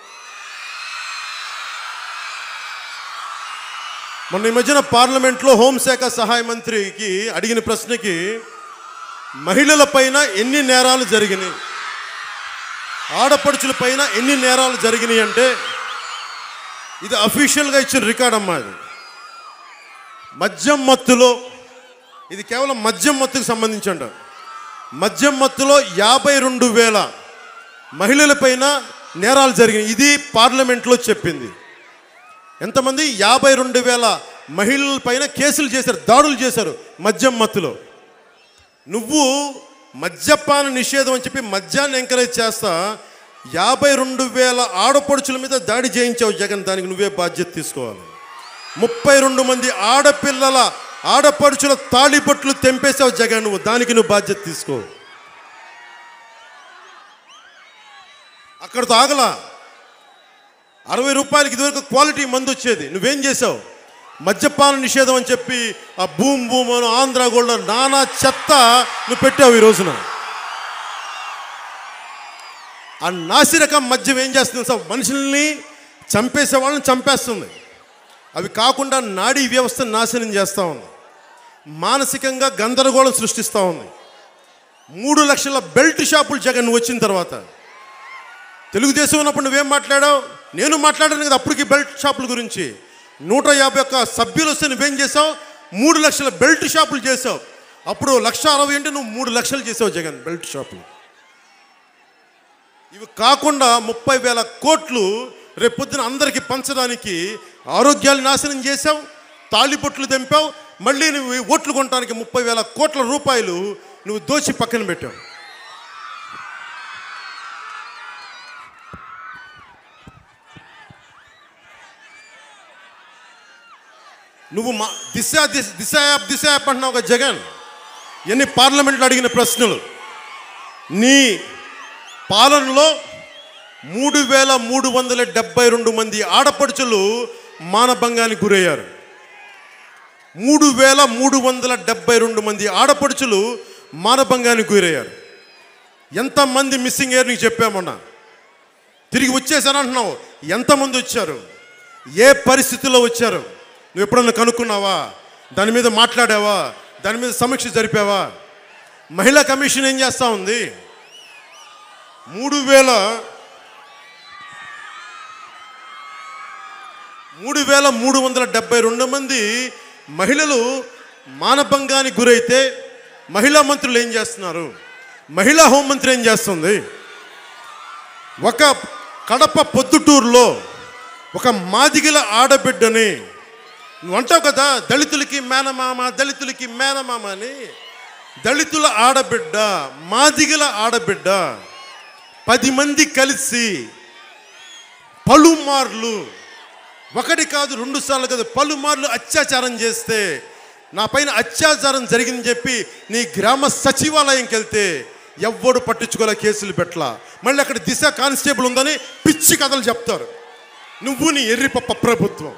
మొన్న ఈ మధ్యన పార్లమెంట్లో హోంశాఖ సహాయ మంత్రికి అడిగిన ప్రశ్నకి మహిళల పైన ఎన్ని నేరాలు జరిగినాయి ఆడపడుచుల పైన ఎన్ని నేరాలు జరిగినాయి అంటే ఇది అఫీషియల్గా ఇచ్చిన రికార్డ్ అమ్మా ఇది మద్యం మత్తులో ఇది కేవలం మద్యం మత్తుకు సంబంధించంట మద్యం మత్తులో యాభై రెండు వేల మహిళలపైన నేరాలు జరిగినాయి ఇది పార్లమెంట్లో చెప్పింది ఎంతమంది యాభై రెండు వేల మహిళల పైన కేసులు చేశారు దాడులు చేశారు మద్యం మత్తులో నువ్వు మద్యపాన నిషేధం అని చెప్పి మద్యాన్ని ఎంకరేజ్ చేస్తా యాభై రెండు వేల ఆడపడుచుల మీద దాడి చేయించావు జగన్ దానికి నువ్వే బాధ్యత తీసుకోవాలి ముప్పై రెండు మంది ఆడపిల్లల ఆడపడుచుల తాళిబొట్లు తెంపేశావు జగన్ నువ్వు దానికి నువ్వు బాధ్యత తీసుకో అక్కడితో ఆగలా అరవై రూపాయలకి ఇదివరకు క్వాలిటీ మందు వచ్చేది నువ్వేం చేసావు మద్యపాన నిషేధం అని చెప్పి ఆ భూమ్ భూమ్ అని ఆంధ్ర గోల్డ్ అని నానా చెత్త నువ్వు పెట్టావు ఈ రోజున ఆ నాసిరకం మద్యం ఏం చేస్తుంది సార్ మనుషుల్ని చంపేసే వాళ్ళని చంపేస్తుంది అవి కాకుండా నాడీ వ్యవస్థను నాశనం చేస్తూ ఉంది మానసికంగా గందరగోళం సృష్టిస్తూ ఉంది మూడు లక్షల బెల్ట్ షాపులు జగన్ నువ్వు వచ్చిన తర్వాత తెలుగుదేశం ఉన్నప్పుడు నువ్వేం మాట్లాడావు నేను మాట్లాడాను కదా అప్పటికి బెల్ట్ షాపుల గురించి నూట యాభై ఒక్క సభ్యులు వస్తే నువ్వేం చేసావు మూడు లక్షల బెల్ట్ షాపులు చేసావు అప్పుడు లక్ష అరవై అంటే నువ్వు మూడు లక్షలు చేసావు జగన్ బెల్ట్ షాపులు ఇవి కాకుండా ముప్పై వేల కోట్లు రేపొద్దున అందరికీ పంచడానికి ఆరోగ్యాలు నాశనం చేశావు తాళిబొట్లు తెంపావు మళ్ళీ నువ్వు ఈ ఓట్లు కొనడానికి ముప్పై వేల కోట్ల రూపాయలు నువ్వు దోచి పక్కన పెట్టావు నువ్వు మా దిశ దిశ దిశ యాప్ దిశ యాప్ అంటున్నావు ఒక జగన్ ఎన్ని పార్లమెంట్లో అడిగిన ప్రశ్నలు నీ పాలనలో మూడు వేల మూడు వందల డెబ్బై రెండు మంది ఆడపడుచులు మానభంగానికి గురయ్యారు మూడు వేల మూడు వందల డెబ్బై రెండు మంది ఆడపడుచులు మానభంగానికి గురయ్యారు ఎంతమంది మిస్సింగ్ అయ్యారు నీకు చెప్పామన్నా తిరిగి వచ్చేసానంటున్నావు ఎంతమంది వచ్చారు ఏ పరిస్థితుల్లో వచ్చారు నువ్వు ఎప్పుడన్నా కనుక్కున్నావా దాని మీద మాట్లాడావా దాని మీద సమీక్ష జరిపావా మహిళా కమిషన్ ఏం చేస్తూ ఉంది మూడు వేల మూడు వేల మూడు వందల డెబ్బై రెండు మంది మహిళలు మానభంగానికి గురైతే మహిళా మంత్రులు ఏం చేస్తున్నారు మహిళా హోంమంత్రి ఏం చేస్తుంది ఒక కడప పొద్దుటూరులో ఒక మాదిగల ఆడబిడ్డని నువ్వు అంటావు కదా దళితులకి మేనమామ దళితులకి మేనమామ అని దళితుల ఆడబిడ్డ మాదిగల ఆడబిడ్డ పది మంది కలిసి పలుమార్లు ఒకటి కాదు రెండు సార్లు కాదు పలుమార్లు అత్యాచారం చేస్తే నా పైన అత్యాచారం జరిగిందని చెప్పి నీ గ్రామ సచివాలయంకి వెళ్తే ఎవ్వడు పట్టించుకోలే కేసులు పెట్టలా మళ్ళీ అక్కడ దిశ కానిస్టేబుల్ ఉందని పిచ్చి కథలు చెప్తారు నువ్వు నీ ఎర్రిపప్ప ప్రభుత్వం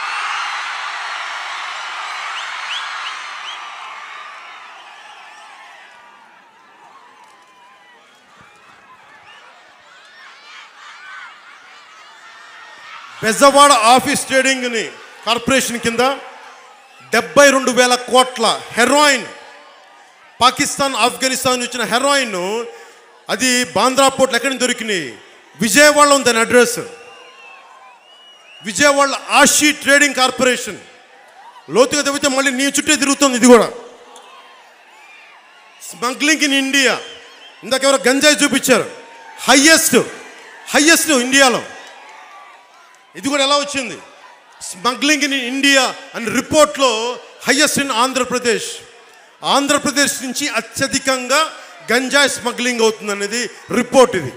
బెజవాడ ఆఫీస్ ట్రేడింగ్ని కార్పొరేషన్ కింద డెబ్బై రెండు వేల కోట్ల హెరాయిన్ పాకిస్తాన్ ఆఫ్ఘనిస్తాన్ వచ్చిన హెరాయిన్ అది బాంద్రా పోర్ట్లు ఎక్కడి నుంచి దొరికినాయి విజయవాడలో ఉంది దాని address Vijayawada Ashi trading corporation లోతుగా తవ్వితే మళ్ళీ నీ చుట్టే తిరుగుతుంది ఇది కూడా స్మగ్లింగ్ ఇన్ ఇండియా ఇందాక ఎవరో గంజాయి చూపించారు హయ్యెస్ట్ హయ్యెస్ట్ ఇండియాలో ఇది కూడా ఎలా వచ్చింది స్మగ్లింగ్ ఇన్ ఇండియా అనే రిపోర్ట్లో హయ్యెస్ట్ ఇన్ ఆంధ్రప్రదేశ్ ఆంధ్రప్రదేశ్ నుంచి అత్యధికంగా గంజాయి స్మగ్లింగ్ అవుతుంది అనేది రిపోర్ట్ ఇది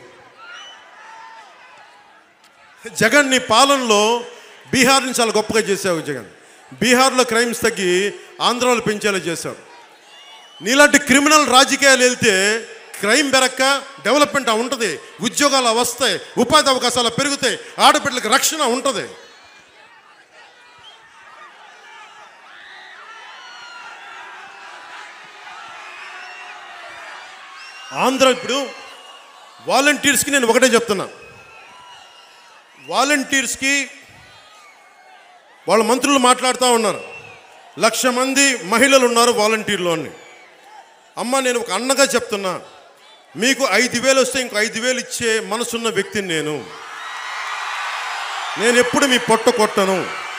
జగన్ నీ పాలనలో బీహార్ని చాలా గొప్పగా చేసావు జగన్ బీహార్లో క్రైమ్స్ తగ్గి ఆంధ్రాలో పెంచేలా చేశావు నీలాంటి క్రిమినల్ రాజకీయాలు వెళ్తే క్రైమ్ పెరక్క డెవలప్మెంట్ ఉంటుంది ఉద్యోగాలు వస్తాయి ఉపాధి అవకాశాలు పెరుగుతాయి ఆడబిడ్డలకు రక్షణ ఉంటుంది ఆంధ్ర ఇప్పుడు వాలంటీర్స్కి నేను ఒకటే చెప్తున్నా వాలంటీర్స్కి వాళ్ళ మంత్రులు మాట్లాడుతూ ఉన్నారు లక్ష మంది మహిళలు ఉన్నారు వాలంటీర్లోని అమ్మ నేను ఒక అన్నగా చెప్తున్నా మీకు ఐదు వేలు వస్తే ఇంకో ఐదు వేలు ఇచ్చే మనసున్న వ్యక్తిని నేను నేను ఎప్పుడు మీ పొట్ట కొట్టను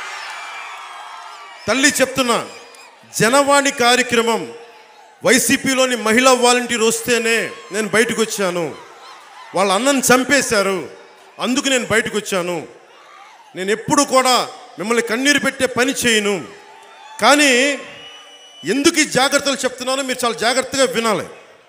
తల్లి చెప్తున్నా జనవాణి కార్యక్రమం వైసీపీలోని మహిళా వాలంటీర్ వస్తేనే నేను బయటకు వచ్చాను వాళ్ళ అన్నను చంపేశారు అందుకు నేను బయటకు వచ్చాను నేను ఎప్పుడు కూడా మిమ్మల్ని కన్నీరు పెట్టే పని చేయను కానీ ఎందుకు ఈ జాగ్రత్తలు చెప్తున్నానో మీరు చాలా జాగ్రత్తగా వినాలి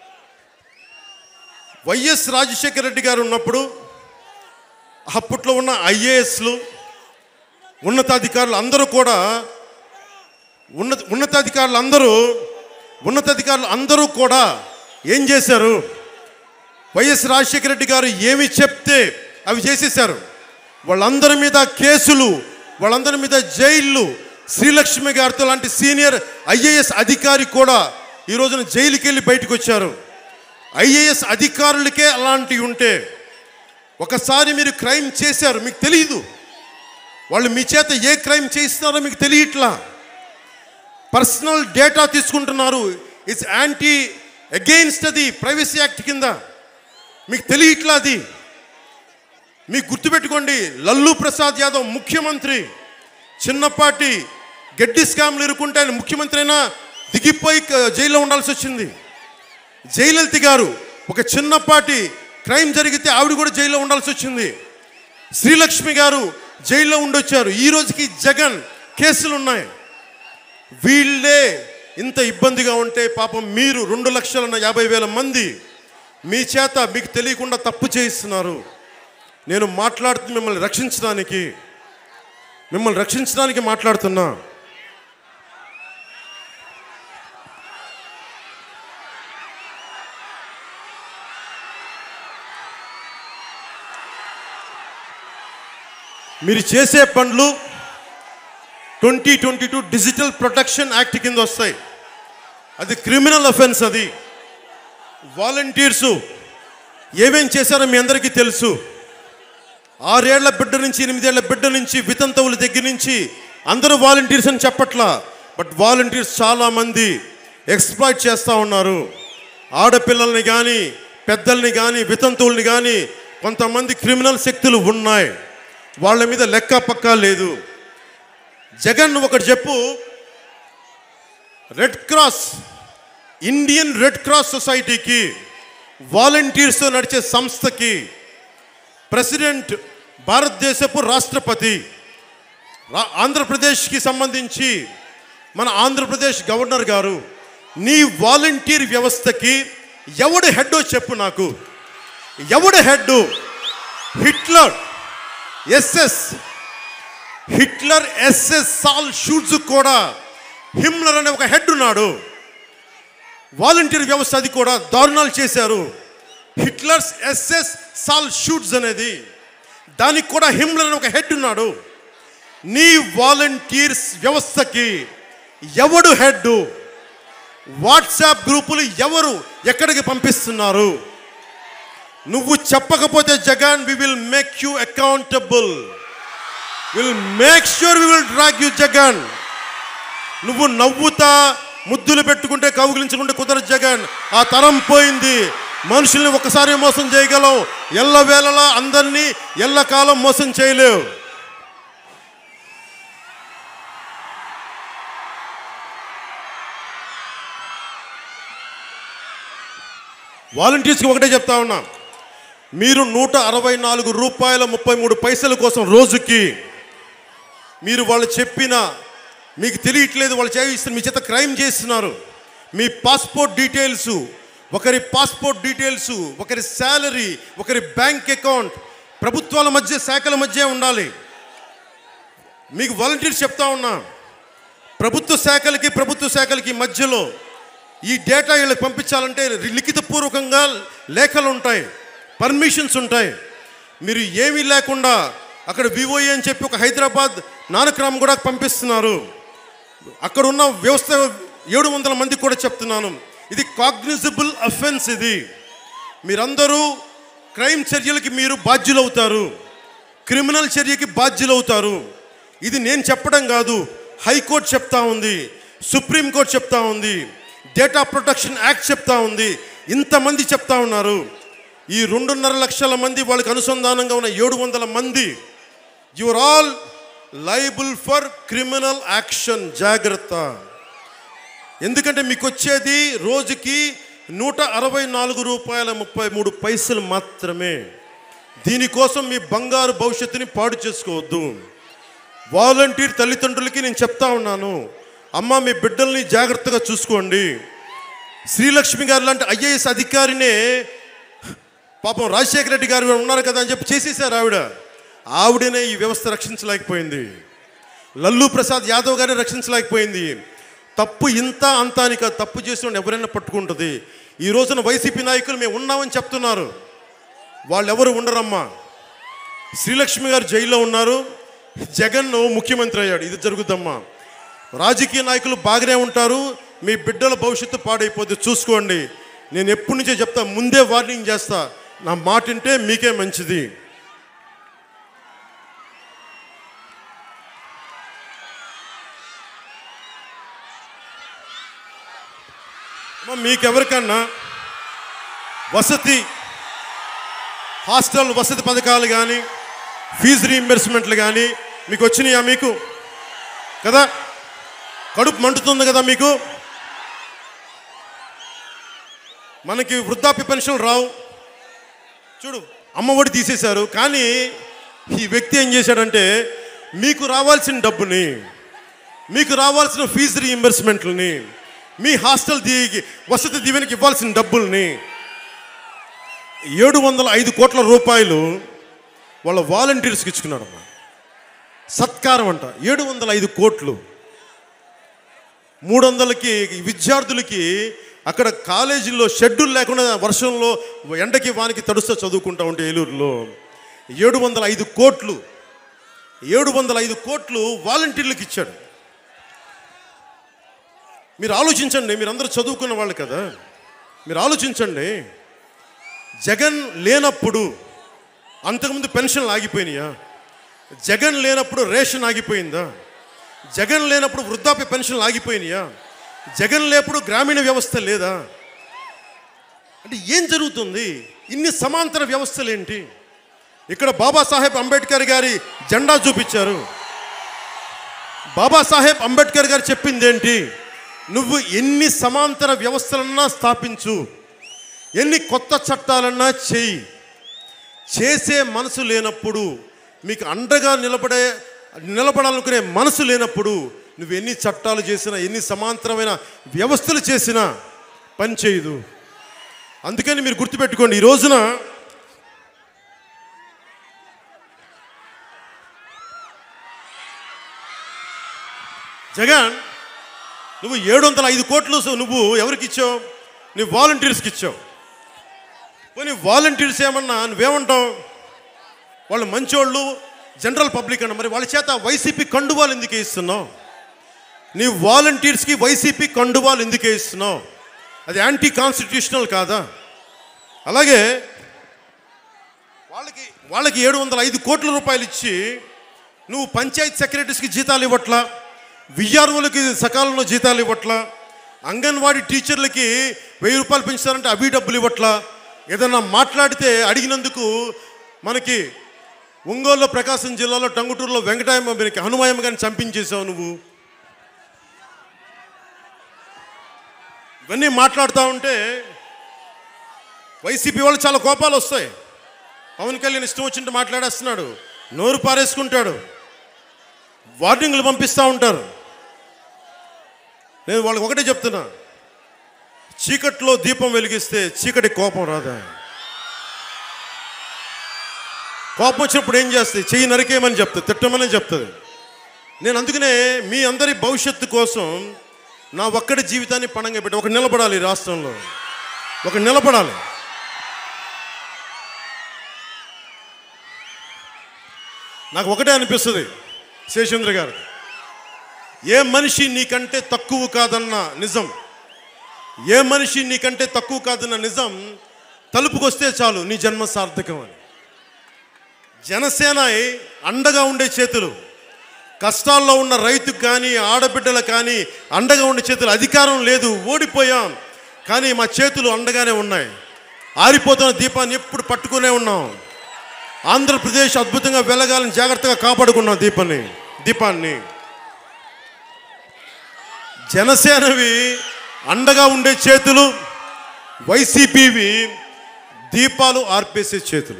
వైఎస్ రాజశేఖర రెడ్డి గారు ఉన్నప్పుడు అప్పట్లో ఉన్న ఐఏఎస్లు ఉన్నతాధికారులు అందరూ కూడా ఉన్నత ఉన్నతాధికారులు అందరూ ఉన్నతాధికారులు అందరూ కూడా ఏం చేశారు వైఎస్ రాజశేఖర రెడ్డి గారు ఏమి చెప్తే అవి చేసేశారు వాళ్ళందరి మీద కేసులు వాళ్ళందరి మీద జైళ్ళు శ్రీలక్ష్మి గారితో లాంటి సీనియర్ ఐఏఎస్ అధికారి కూడా ఈ రోజున జైలుకి వెళ్ళి బయటకు వచ్చారు ఐఏఎస్ అధికారులకే అలాంటివి ఉంటే ఒకసారి మీరు క్రైమ్ చేశారు మీకు తెలియదు వాళ్ళు మీ చేత ఏ క్రైమ్ చేయిస్తున్నారో మీకు తెలియట్లా పర్సనల్ డేటా తీసుకుంటున్నారు ఇట్స్ యాంటీ అగెయిన్స్ట్ అది ప్రైవసీ యాక్ట్ కింద మీకు తెలియట్లా అది మీకు గుర్తుపెట్టుకోండి లల్లు ప్రసాద్ యాదవ్ ముఖ్యమంత్రి చిన్నపాటి గడ్డి స్కామ్లు ఇరుక్కుంటే ఆయన ముఖ్యమంత్రి అయినా దిగిపోయి క- జైల్లో ఉండాల్సి వచ్చింది జయలలిత గారు ఒక చిన్నపాటి క్రైమ్ జరిగితే ఆవిడ కూడా జైల్లో ఉండాల్సి వచ్చింది శ్రీలక్ష్మి గారు జైల్లో ఉండొచ్చారు ఈ రోజుకి జగన్ కేసులు ఉన్నాయి వీళ్ళే ఇంత ఇబ్బందిగా ఉంటే పాపం మీరు రెండు లక్షల యాభై వేల మంది మీ చేత మీకు తెలియకుండా తప్పు చేయిస్తున్నారు నేను మాట్లాడుతూ మిమ్మల్ని రక్షించడానికి మిమ్మల్ని రక్షించడానికి మాట్లాడుతున్నా మీరు చేసే పనులు twenty twenty two digital protection act కింద వస్తాయి అది క్రిమినల్ అఫెన్స్ అది వాలంటీర్సు ఏమేం చేశారో మీ అందరికీ తెలుసు ఆరేళ్ల బిడ్డ నుంచి ఎనిమిదేళ్ల బిడ్డ నుంచి వితంతువుల దగ్గర నుంచి అందరూ వాలంటీర్స్ అని చెప్పట్లా బట్ వాలంటీర్స్ చాలామంది ఎక్స్ప్లాయిట్ చేస్తూ ఉన్నారు ఆడపిల్లల్ని కానీ పెద్దల్ని కానీ వితంతువుల్ని కానీ కొంతమంది క్రిమినల్ శక్తులు ఉన్నాయి వాళ్ళ మీద లెక్క పక్కా లేదు జగన్ ఒకటి చెప్పు Red Cross Indian Red Cross సొసైటీకి వాలంటీర్స్తో నడిచే సంస్థకి ప్రెసిడెంట్ భారతదేశపు రాష్ట్రపతి రా- ఆంధ్రప్రదేశ్కి సంబంధించి మన ఆంధ్రప్రదేశ్ గవర్నర్ గారు నీ వాలంటీర్ వ్యవస్థకి ఎవడు హెడ్ చెప్పు నాకు ఎవడు head Hitler SS Hitler SS సాల్ షూట్స్ కూడా హిమ్లర్ అనే ఒక హెడ్ ఉన్నాడు వాలంటీర్ వ్యవస్థ అది కూడా దారుణాలు చేశారు హిట్లర్స్ ఎస్ఎస్ సాల్ షూట్స్ అనేది దానికి కూడా హిమ్లర్ అనే ఒక హెడ్ ఉన్నాడు నీ వాలంటీర్స్ వ్యవస్థకి ఎవడు హెడ్ వాట్సాప్ గ్రూపులు ఎవరు ఎక్కడికి పంపిస్తున్నారు నువ్వు చెప్పకపోతే Jagan we will make you accountable will make sure we will drag you Jagan నువ్వు నవ్వుతా ముద్దులు పెట్టుకుంటే కౌగిలించుకుంటే కుదరదు జగన్ ఆ తరం పోయింది మనుషుల్ని ఒకసారి మోసం చేయగలవు ఎల్ల వేళలా అందరినీ ఎల్లకాలం మోసం చేయలేవు వాలంటీర్స్కి ఒకటే చెప్తా ఉన్నా మీరు నూట అరవై నాలుగు రూపాయల ముప్పై మూడు పైసల కోసం రోజుకి మీరు వాళ్ళు చెప్పిన మీకు తెలియట్లేదు వాళ్ళు చేయిస్తున్న మీ చేత క్రైమ్ చేస్తున్నారు మీ పాస్పోర్ట్ డీటెయిల్స్ ఒకరి పాస్పోర్ట్ డీటెయిల్స్ ఒకరి శాలరీ ఒకరి బ్యాంక్ అకౌంట్ ప్రభుత్వాల మధ్య శాఖల మధ్య ఉండాలి మీకు వాలంటీర్స్ చెప్తా ఉన్నా ప్రభుత్వ శాఖలకి ప్రభుత్వ శాఖలకి మధ్యలో ఈ డేటా వీళ్ళకి పంపించాలంటే లిఖితపూర్వకంగా లేఖలు ఉంటాయి పర్మిషన్స్ ఉంటాయి మీరు ఏమీ లేకుండా అక్కడ వివోఏ అని చెప్పి ఒక హైదరాబాద్ నానక్రామ్ కూడా పంపిస్తున్నారు అక్కడ ఉన్న వ్యవస్థ ఏడు వందల మందికి కూడా చెప్తున్నాను ఇది కాగ్నిజబుల్ అఫెన్స్ ఇది మీరందరూ క్రైమ్ చర్యలకి మీరు బాధ్యులవుతారు క్రిమినల్ చర్యకి బాధ్యులవుతారు ఇది నేను చెప్పడం కాదు హైకోర్టు చెప్తా ఉంది సుప్రీంకోర్టు చెప్తా ఉంది డేటా ప్రొటెక్షన్ యాక్ట్ చెప్తా ఉంది ఇంతమంది చెప్తా ఉన్నారు ఈ రెండున్నర లక్షల మంది వాళ్ళకి అనుసంధానంగా ఉన్న ఏడు వందల మంది your all liable for criminal action జాగ్రత్త ఎందుకంటే మీకు వచ్చేది రోజుకి నూట అరవై నాలుగు రూపాయల ముప్పై మూడు పైసలు మాత్రమే దీనికోసం మీ బంగారు భవిష్యత్తుని పాడు చేసుకోవద్దు వాలంటీర్ తల్లిదండ్రులకి నేను చెప్తా ఉన్నాను అమ్మ మీ బిడ్డల్ని జాగ్రత్తగా చూసుకోండి శ్రీలక్ష్మి గారు లాంటి ఐఏఎస్ అధికారినే పాపం రాజశేఖర రెడ్డి గారు ఉన్నారు కదా అని చెప్పి చేసేసారు ఆవిడ ఆవిడనే ఈ వ్యవస్థ రక్షించలేకపోయింది లల్లు ప్రసాద్ యాదవ్ గారిని రక్షించలేకపోయింది తప్పు ఇంత అంత అని కాదు తప్పు చేసిన ఎవరైనా పట్టుకుంటుంది ఈ రోజున వైసీపీ నాయకులు మేము ఉన్నామని చెప్తున్నారు వాళ్ళు ఎవరు ఉండరమ్మా శ్రీలక్ష్మి గారు జైల్లో ఉన్నారు జగన్ ముఖ్యమంత్రి అయ్యాడు ఇది జరుగుద్దమ్మా రాజకీయ నాయకులు బాగానే ఉంటారు మీ బిడ్డల భవిష్యత్తు పాడైపోద్ది చూసుకోండి నేను ఎప్పటి నుంచో చెప్తా ముందే వార్నింగ్ చేస్తా నా మాట వింటే మీకే మంచిది అమ్మ, మీకెవరికన్నా వసతి హాస్టల్ వసతి పథకాలు కానీ ఫీజు రీఇంబర్స్మెంట్లు కానీ మీకు వచ్చినాయా మీకు కదా కడుపు మంటుతుంది కదా మీకు మనకి వృద్ధాప్య పెన్షన్ రావు చూడు అమ్మఒడి తీసేశారు కానీ ఈ వ్యక్తి ఏం చేశాడంటే మీకు రావాల్సిన డబ్బుని మీకు రావాల్సిన ఫీజు రీఇంబర్స్మెంట్లని మీ హాస్టల్ దీ వసతి దీవెనకి ఇవ్వాల్సిన డబ్బుల్ని ఏడు వందల ఐదు కోట్ల రూపాయలు వాళ్ళ వాలంటీర్స్కి ఇచ్చుకున్నాడు అమ్మా సత్కారం అంట ఏడు వందల ఐదు కోట్లు మూడు వందలకి విద్యార్థులకి అక్కడ కాలేజీల్లో షెడ్యూల్ లేకుండా వర్షంలో ఎండకి వానికి తడుస్తూ చదువుకుంటా ఉంటే ఏలూరులో ఏడు వందల ఐదు కోట్లు ఏడు వందల ఐదు కోట్లు వాలంటీర్లకు ఇచ్చాడు మీరు ఆలోచించండి మీరు అందరూ చదువుకున్న వాళ్ళు కదా మీరు ఆలోచించండి జగన్ లేనప్పుడు అంతకుముందు పెన్షన్లు ఆగిపోయినాయా జగన్ లేనప్పుడు రేషన్ ఆగిపోయిందా జగన్ లేనప్పుడు వృద్ధాప్య పెన్షన్లు ఆగిపోయినాయా జగన్ లేనప్పుడు గ్రామీణ వ్యవస్థ లేదా అంటే ఏం జరుగుతుంది ఇన్ని సమాంతర వ్యవస్థలు ఏంటి ఇక్కడ బాబాసాహెబ్ అంబేద్కర్ గారి జెండా చూపించారు బాబాసాహెబ్ అంబేద్కర్ గారు చెప్పింది ఏంటి నువ్వు ఎన్ని సమాంతర వ్యవస్థలన్నా స్థాపించు ఎన్ని కొత్త చట్టాలన్నా చెయ్యి చేసే మనసు లేనప్పుడు మీకు అండగా నిలబడే నిలబడాలనుకునే మనసు లేనప్పుడు నువ్వు ఎన్ని చట్టాలు చేసినా ఎన్ని సమాంతరమైన వ్యవస్థలు చేసినా పని చేయదు అందుకని మీరు గుర్తుపెట్టుకోండి ఈ రోజున జగన్ నువ్వు ఏడు వందల ఐదు కోట్లు నువ్వు ఎవరికి ఇచ్చావు నీ వాలంటీర్స్కి ఇచ్చావు పోనీ వాలంటీర్స్ ఏమన్నా నువ్వేమంటావు వాళ్ళు మంచోళ్ళు జనరల్ పబ్లిక్ అన్న మరి వాళ్ళ చేత వైసీపీ కండువాలు ఎందుకు ఇస్తున్నావు నీ వాలంటీర్స్కి వైసీపీ కండువాలు ఎందుకు ఇస్తున్నావు అది యాంటీ కాన్స్టిట్యూషనల్ కాదా అలాగే వాళ్ళకి వాళ్ళకి ఏడు వందల ఐదు కోట్ల రూపాయలు ఇచ్చి నువ్వు పంచాయత్ సెక్రటరీస్కి జీతాలు ఇవ్వట్లా విఆర్ఓలకి సకాలంలో జీతాలు ఇవ్వట్లా అంగన్వాడీ టీచర్లకి వెయ్యి రూపాయలు పెంచుతారంటే అవి డబ్బులు ఇవ్వట్లా ఏదన్నా మాట్లాడితే అడిగినందుకు మనకి ఒంగోలులో ప్రకాశం జిల్లాలో టంగుటూరులో వెంకటాయమ్మ మనకి హనుమాయమ్మ గారిని చంపించేశావు నువ్వు ఇవన్నీ మాట్లాడుతూ ఉంటే వైసీపీ వాళ్ళు చాలా కోపాలు వస్తాయి పవన్ కళ్యాణ్ ఇష్టం వచ్చినట్టు మాట్లాడేస్తున్నాడు నోరు పారేసుకుంటాడు వార్నింగ్లు పంపిస్తూ ఉంటారు నేను వాళ్ళకి ఒకటే చెప్తున్నా చీకట్లో దీపం వెలిగిస్తే చీకటి కోపం రాదా కోపం వచ్చినప్పుడు ఏం చేస్తుంది చెయ్యి నరికేయమని చెప్తుంది తిట్టమని చెప్తుంది నేను అందుకనే మీ అందరి భవిష్యత్తు కోసం నా ఒక్కడి జీవితాన్ని పణంగా పెట్టి ఒక నిలబడాలి ఈ రాష్ట్రంలో ఒక నిలబడాలి నాకు ఒకటే అనిపిస్తుంది శేషేంద్ర గారు ఏ మనిషి నీకంటే తక్కువ కాదన్న నిజం ఏ మనిషి నీకంటే తక్కువ కాదన్న నిజం తలుపుకొస్తే చాలు నీ జన్మ సార్థకం అని జనసేన అండగా ఉండే చేతులు కష్టాల్లో ఉన్న రైతుకు కానీ ఆడబిడ్డలకు కానీ అండగా ఉండే చేతులు అధికారం లేదు ఓడిపోయాం కానీ మా చేతులు అండగానే ఉన్నాయి ఆరిపోతున్న దీపాన్ని ఎప్పుడు పట్టుకునే ఉన్నాం ఆంధ్రప్రదేశ్ అద్భుతంగా వెలగాలని జాగ్రత్తగా కాపాడుకున్నాం దీపాన్ని దీపాన్ని జనసేనవి అండగా ఉండే చేతులు వైసీపీవి దీపాలు ఆర్పేసే చేతులు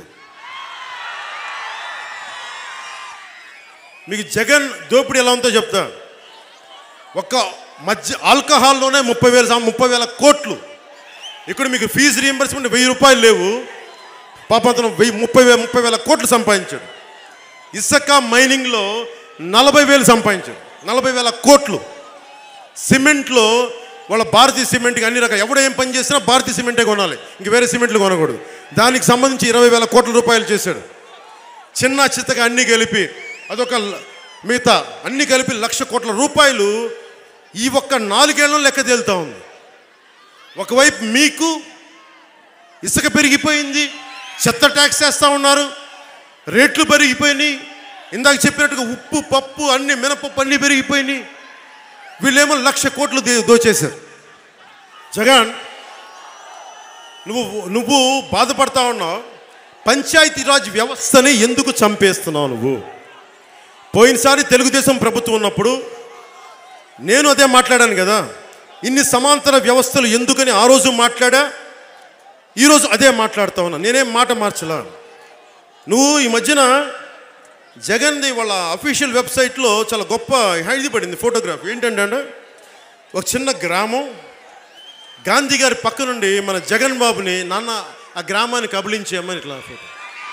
మీకు జగన్ దోపిడీ ఎలా ఉందో చెప్తా ఒక్క మధ్య ఆల్కహాల్లోనే ముప్పై వేల సం- ముప్పై వేల కోట్లు ఇక్కడ మీకు ఫీజు రీఎంబర్స్మెంట్ వెయ్యి రూపాయలు లేవు పాపం అతను వెయ్యి ముప్పై వేల ముప్పై వేల కోట్లు సంపాదించాడు ఇసుక మైనింగ్లో నలభై వేలు సంపాదించాడు నలభై వేల కోట్లు సిమెంట్లో వాళ్ళ భారతీయ సిమెంట్కి అన్ని రకాల ఎవడు ఏం పని చేసినా భారతీయ సిమెంటే కొనాలి ఇంక వేరే సిమెంట్లు కొనకూడదు దానికి సంబంధించి ఇరవై వేల కోట్ల రూపాయలు చేశాడు చిన్న చిత్తగా అన్ని కలిపి అదొక ల- మిగతా అన్ని కలిపి లక్ష కోట్ల రూపాయలు ఈ ఒక్క నాలుగేళ్లలో లెక్క తేలుతా ఉంది ఒకవైపు మీకు ఇసుక పెరిగిపోయింది చెత్త ట్యాక్స్ వేస్తూ ఉన్నారు రేట్లు పెరిగిపోయినాయి ఇందాక చెప్పినట్టుగా ఉప్పు పప్పు అన్ని మినపప్పు అన్నీ పెరిగిపోయినాయి వీళ్ళేమో లక్ష కోట్లు దే- దోచేశారు జగన్ నువ్వు నువ్వు బాధపడతా ఉన్నావు పంచాయతీరాజ్ వ్యవస్థని ఎందుకు చంపేస్తున్నావు నువ్వు పోయినసారి తెలుగుదేశం ప్రభుత్వం ఉన్నప్పుడు నేను అదే మాట్లాడాను కదా ఇన్ని సమాంతర వ్యవస్థలు ఎందుకని ఆ రోజు మాట్లాడా ఈరోజు అదే మాట్లాడుతా ఉన్నా నేనేం మాట మార్చలా నువ్వు ఈ మధ్యన జగన్ది వాళ్ళ అఫీషియల్ వెబ్సైట్లో చాలా గొప్ప ఇది పడింది ఫోటోగ్రాఫ్ ఏంటంటే అంటే ఒక చిన్న గ్రామం గాంధీ గారి పక్క నుండి మన జగన్ బాబుని నాన్న ఆ గ్రామాన్ని కబలించేయమని ఇట్లా ఫోటో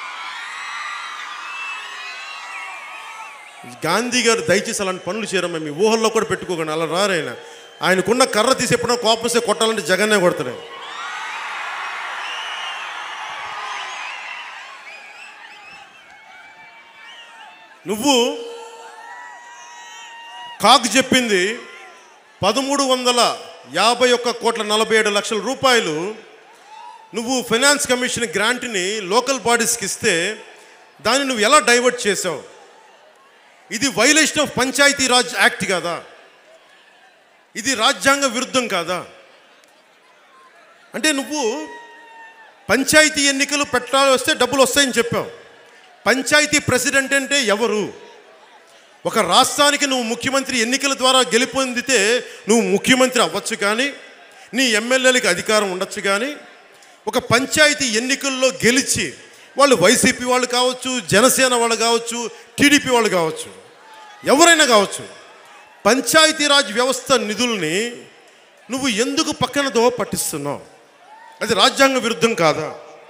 గాంధీ గారు దయచేసి అలాంటి పనులు చేయరమ్మా మీ ఊహల్లో కూడా పెట్టుకోకండి అలా రారు ఆయన ఆయనకున్న కర్ర తీసి ఎప్పుడో కోపం వస్తే కొట్టాలంటే జగన్నే కొడతాడు నువ్వు కాకు చెప్పింది పదమూడు వందల యాభై ఒక్క కోట్ల నలభై ఏడు లక్షల రూపాయలు నువ్వు ఫైనాన్స్ కమిషన్ గ్రాంట్ని లోకల్ బాడీస్కి ఇస్తే దాన్ని నువ్వు ఎలా డైవర్ట్ చేసావు ఇది violation of Panchayati Raj act కాదా ఇది రాజ్యాంగ విరుద్ధం కాదా అంటే నువ్వు పంచాయతీ ఎన్నికలు పెట్టాలి వస్తే డబ్బులు వస్తాయని చెప్పావు పంచాయతీ ప్రెసిడెంట్ అంటే ఎవరు ఒక రాష్ట్రానికి నువ్వు ముఖ్యమంత్రి ఎన్నికల ద్వారా గెలుపొందితే నువ్వు ముఖ్యమంత్రి అవ్వచ్చు కానీ నీ ఎమ్మెల్యేలకి అధికారం ఉండొచ్చు కానీ ఒక పంచాయతీ ఎన్నికల్లో గెలిచి వాళ్ళు వైసీపీ వాళ్ళు కావచ్చు జనసేన వాళ్ళు కావచ్చు టీడీపీ వాళ్ళు కావచ్చు ఎవరైనా కావచ్చు పంచాయతీరాజ్ వ్యవస్థ నిధుల్ని నువ్వు ఎందుకు పక్కనదో పట్టిస్తున్నావు అది రాజ్యాంగ విరుద్ధం కాదా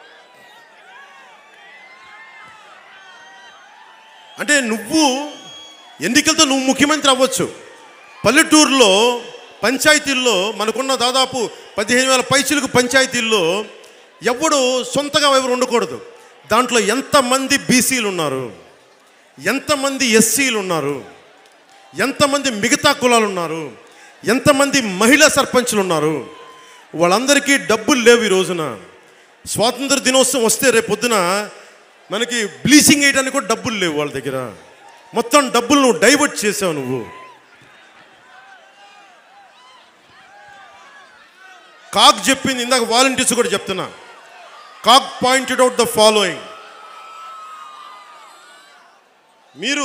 అంటే నువ్వు ఎన్నికలతో నువ్వు ముఖ్యమంత్రి అవ్వచ్చు పల్లెటూరులో పంచాయతీల్లో మనకున్న దాదాపు పదిహేను వేల పైచులకు పంచాయతీల్లో ఎవడు సొంతగా ఎవరు ఉండకూడదు దాంట్లో ఎంతమంది బీసీలు ఉన్నారు ఎంతమంది ఎస్సీలు ఉన్నారు ఎంతమంది మిగతా కులాలు ఉన్నారు ఎంతమంది మహిళా సర్పంచులు ఉన్నారు వాళ్ళందరికీ డబ్బులు లేవు ఈ రోజున స్వాతంత్ర దినోత్సవం వస్తే రేపు పొద్దున మనకి బ్లీచింగ్ వేయడానికి కూడా డబ్బులు లేవు వాళ్ళ దగ్గర మొత్తం డబ్బులు నువ్వు డైవర్ట్ చేసావు నువ్వు కాక్ చెప్పింది ఇందాక వాలంటీర్స్ కూడా చెప్తున్నా కాక్ పాయింటెడ్ అవుట్ ద ఫాలోయింగ్ మీరు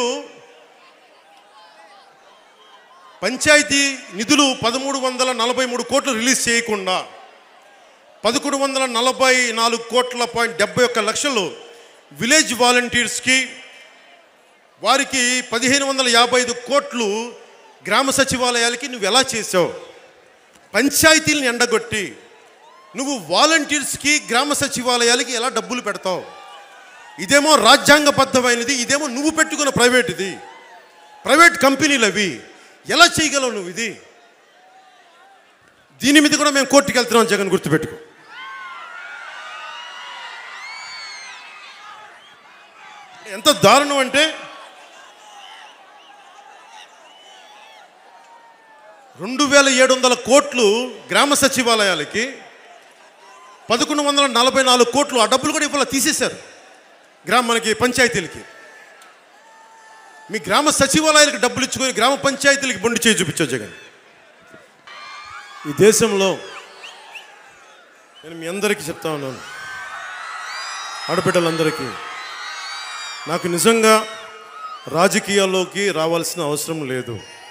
పంచాయతీ నిధులు పదమూడు వందల నలభై మూడు కోట్లు రిలీజ్ చేయకుండా పదకొండు వందల నలభై నాలుగు కోట్ల పాయింట్ డెబ్బై ఒక్క లక్షలు విలేజ్ వాలంటీర్స్కి వారికి పదిహేను వందల యాభై ఐదు కోట్లు గ్రామ సచివాలయాలకి నువ్వు ఎలా చేసావు పంచాయతీలను ఎండగొట్టి నువ్వు వాలంటీర్స్కి గ్రామ సచివాలయాలకి ఎలా డబ్బులు పెడతావు ఇదేమో రాజ్యాంగబద్ధమైనది ఇదేమో నువ్వు పెట్టుకున్న ప్రైవేట్ ఇది ప్రైవేట్ కంపెనీలు అవి ఎలా చేయగలవు నువ్వు ఇది దీని మీద కూడా మేము కోర్టుకి వెళ్తున్నాం జగన్ గుర్తుపెట్టుకో ఎంత దారుణం అంటే రెండు వేల ఏడు వందల కోట్లు గ్రామ సచివాలయాలకి పదకొండు వందల నలభై నాలుగు కోట్లు ఆ డబ్బులు కూడా ఇవాళ తీసేశారు గ్రామ మనకి పంచాయతీలకి మీ గ్రామ సచివాలయాలకు డబ్బులు ఇచ్చుకొని గ్రామ పంచాయతీలకి బొండి చేయి చూపించావు జగన్ ఈ దేశంలో నేను మీ అందరికీ చెప్తా ఉన్నాను ఆడబిడ్డలందరికీ నాకు నిజంగా రాజకీయాల్లోకి రావాల్సిన అవసరం లేదు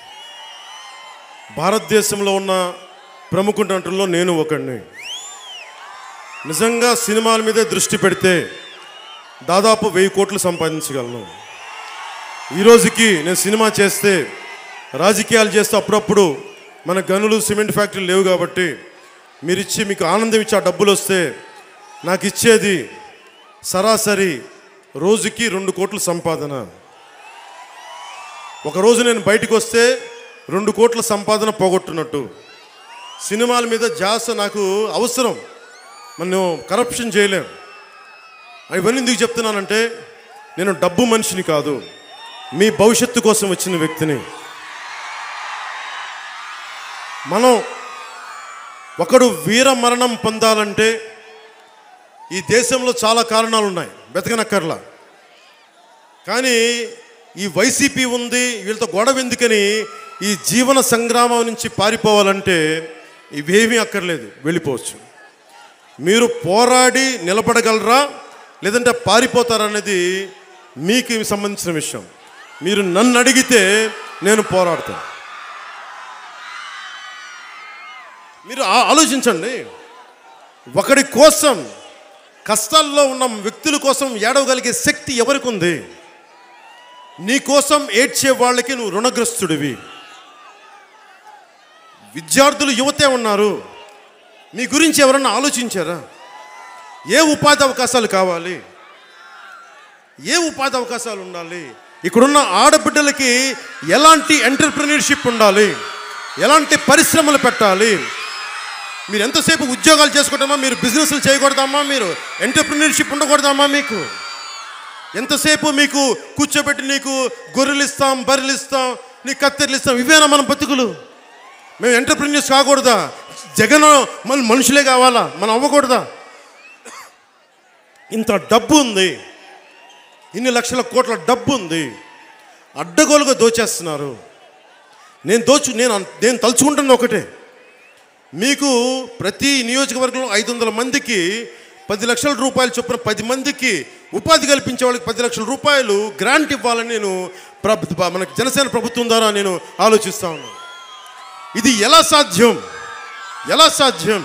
భారతదేశంలో ఉన్న ప్రముఖ నటుల్లో నేను ఒకడిని నిజంగా సినిమాల మీదే దృష్టి పెడితే దాదాపు వెయ్యి కోట్లు సంపాదించగలను ఈ రోజుకి నేను సినిమా చేస్తే రాజకీయాలు చేస్తే అప్పుడప్పుడు మన గనులు సిమెంట్ ఫ్యాక్టరీలు లేవు కాబట్టి మీరు ఇచ్చి మీకు ఆనందం ఇచ్చి ఆ డబ్బులు వస్తే నాకు ఇచ్చేది సరాసరి రోజుకి రెండు కోట్ల సంపాదన ఒకరోజు నేను బయటకు వస్తే రెండు కోట్ల సంపాదన పోగొట్టున్నట్టు సినిమాల మీద జాస నాకు అవసరం మనం కరప్షన్ చేయలేం ఇవన్నీ ఎందుకు చెప్తున్నానంటే నేను డబ్బు మనిషిని కాదు మీ భవిష్యత్తు కోసం వచ్చిన వ్యక్తిని మనం ఒకడు వీర మరణం పొందాలంటే ఈ దేశంలో చాలా కారణాలు ఉన్నాయి వెతకనక్కర్లా కానీ ఈ వైసీపీ ఉంది వీళ్ళతో గొడవ ఎందుకని ఈ జీవన సంగ్రామం నుంచి పారిపోవాలంటే ఇవేమీ అక్కర్లేదు వెళ్ళిపోవచ్చు మీరు పోరాడి నిలబడగలరా లేదంటే పారిపోతారా అనేది మీకు సంబంధించిన విషయం మీరు నన్ను అడిగితే నేను పోరాడతాను మీరు ఆ- ఆలోచించండి ఒకడి కోసం కష్టాల్లో ఉన్న వ్యక్తుల కోసం ఏడవగలిగే శక్తి ఎవరికి ఉంది నీ కోసం ఏడ్చే వాళ్ళకి నువ్వు రుణగ్రస్తుడివి విద్యార్థులు యువతే ఉన్నారు మీ గురించి ఎవరన్నా ఆలోచించారా ఏ ఉపాధి అవకాశాలు కావాలి ఏ ఉపాధి అవకాశాలు ఉండాలి ఇక్కడున్న ఆడబిడ్డలకి ఎలాంటి ఎంటర్ప్రినర్షిప్ ఉండాలి ఎలాంటి పరిశ్రమలు పెట్టాలి మీరు ఎంతసేపు ఉద్యోగాలు చేసుకుంటామా మీరు బిజినెస్లు చేయకూడదమ్మా మీరు ఎంటర్ప్రినర్షిప్ ఉండకూడదమ్మా మీకు ఎంతసేపు మీకు కూర్చోబెట్టి నీకు గొర్రెలు ఇస్తాం బర్రెలు ఇస్తాం నీకు కత్తెరలు ఇస్తాం ఇవేనా మన బతుకులు మేము ఎంటర్ప్రిన్యూర్స్ కాకూడదా జగన్ మన మనుషులే కావాలా మనం అవ్వకూడదా ఇంత డబ్బు ఉంది ఇన్ని లక్షల కోట్ల డబ్బు ఉంది అడ్డగోలుగా దోచేస్తున్నారు నేను దోచు నేను అన్- నేను తలుచుకుంటున్న ఒకటే మీకు ప్రతి నియోజకవర్గంలో ఐదు వందల మందికి పది లక్షల రూపాయలు చొప్పున పది మందికి ఉపాధి కల్పించే వాళ్ళకి పది లక్షల రూపాయలు గ్రాంట్ ఇవ్వాలని నేను ప్రభు మనకి జనసేన ప్రభుత్వం ద్వారా నేను ఆలోచిస్తా ఉన్నాను ఇది ఎలా సాధ్యం ఎలా సాధ్యం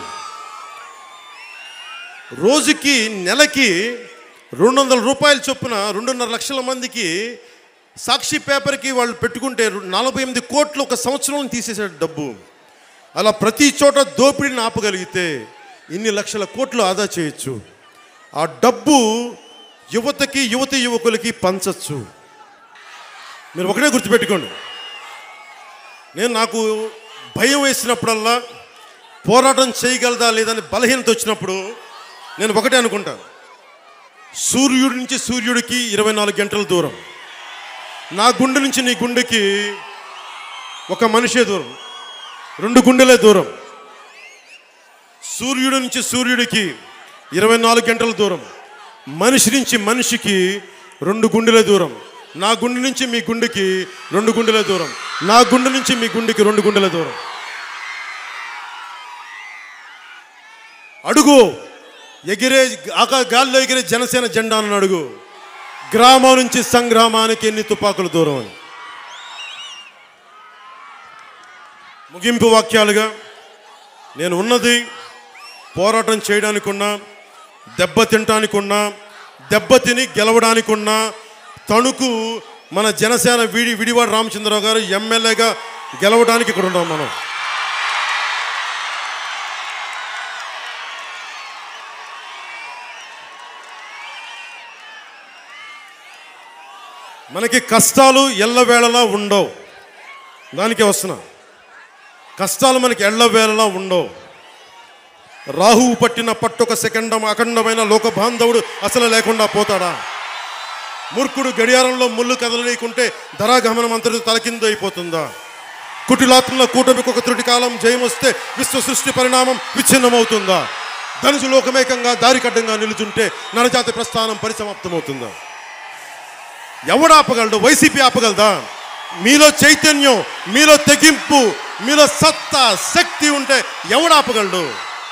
రోజుకి నెలకి రెండు వందల రూపాయల చొప్పున రెండున్నర లక్షల మందికి సాక్షి పేపర్కి వాళ్ళు పెట్టుకుంటే రు- నలభై ఎనిమిది కోట్లు ఒక సంవత్సరం తీసేసాడు డబ్బు అలా ప్రతి చోట దోపిడీని ఆపగలిగితే ఇన్ని లక్షల కోట్లు ఆదా చేయొచ్చు ఆ డబ్బు యువతకి యువతి యువకులకి పంచచ్చు మీరు ఒకటే గుర్తుపెట్టుకోండి నేను నాకు భయం వేసినప్పుడల్లా పోరాటం చేయగలదా లేదని బలహీనత వచ్చినప్పుడు నేను ఒకటే అనుకుంటాను సూర్యుడి నుంచి సూర్యుడికి ఇరవై నాలుగు గంటల దూరం నా గుండె నుంచి నీ గుండెకి ఒక మనిషే దూరం రెండు గుండెలే దూరం సూర్యుడి నుంచి సూర్యుడికి ఇరవై నాలుగు గంటల దూరం మనిషి నుంచి మనిషికి రెండు గుండెల దూరం నా గుండె నుంచి మీ గుండెకి రెండు గుండెల దూరం నా గుండె నుంచి మీ గుండెకి రెండు గుండెల దూరం అడుగు ఎగిరే ఆకా గాల్లో ఎగిరే జనసేన జెండాను అడుగు గ్రామం నుంచి సంగ్రామానికి ఎన్ని తుపాకుల దూరం అని ముగింపు వాక్యాలుగా నేను ఉన్నది పోరాటం చేయడానికి ఉన్నా దెబ్బ తినటానికి ఉన్నా దెబ్బతిని గెలవడానికి ఉన్నా తణుకు మన జనసేన విడి విడివాడ రామచంద్రరావు గారు ఎమ్మెల్యేగా గెలవడానికి ఇక్కడ ఉన్నాం మనం మనకి కష్టాలు ఎల్లవేళలా ఉండవు దానికే వస్తున్నా కష్టాలు మనకి ఎల్లవేళలా ఉండవు రాహువు పట్టిన పట్టొక సెకండం అఖండమైన లోక బాంధవుడు అసలు లేకుండా పోతాడా మూర్ఖుడు గడియారంలో ముళ్ళు కదలనీయకుంటే ధరాగమనం అంతటి తలకిందు అయిపోతుందా కుటిలాత్మల కూటమికి ఒక త్రుటి కాలం జయం వస్తే విశ్వ సృష్టి పరిణామం విచ్ఛిన్నమవుతుందా ధనుసు లోకమేకంగా దారికడ్డంగా నిలుచుంటే నరజాతి ప్రస్థానం పరిసమాప్తమవుతుందా ఎవడు ఆపగలడు వైసీపీ ఆపగలదా మీలో చైతన్యం మీలో తెగింపు మీలో సత్తా శక్తి ఉంటే ఎవడు ఆపగలడు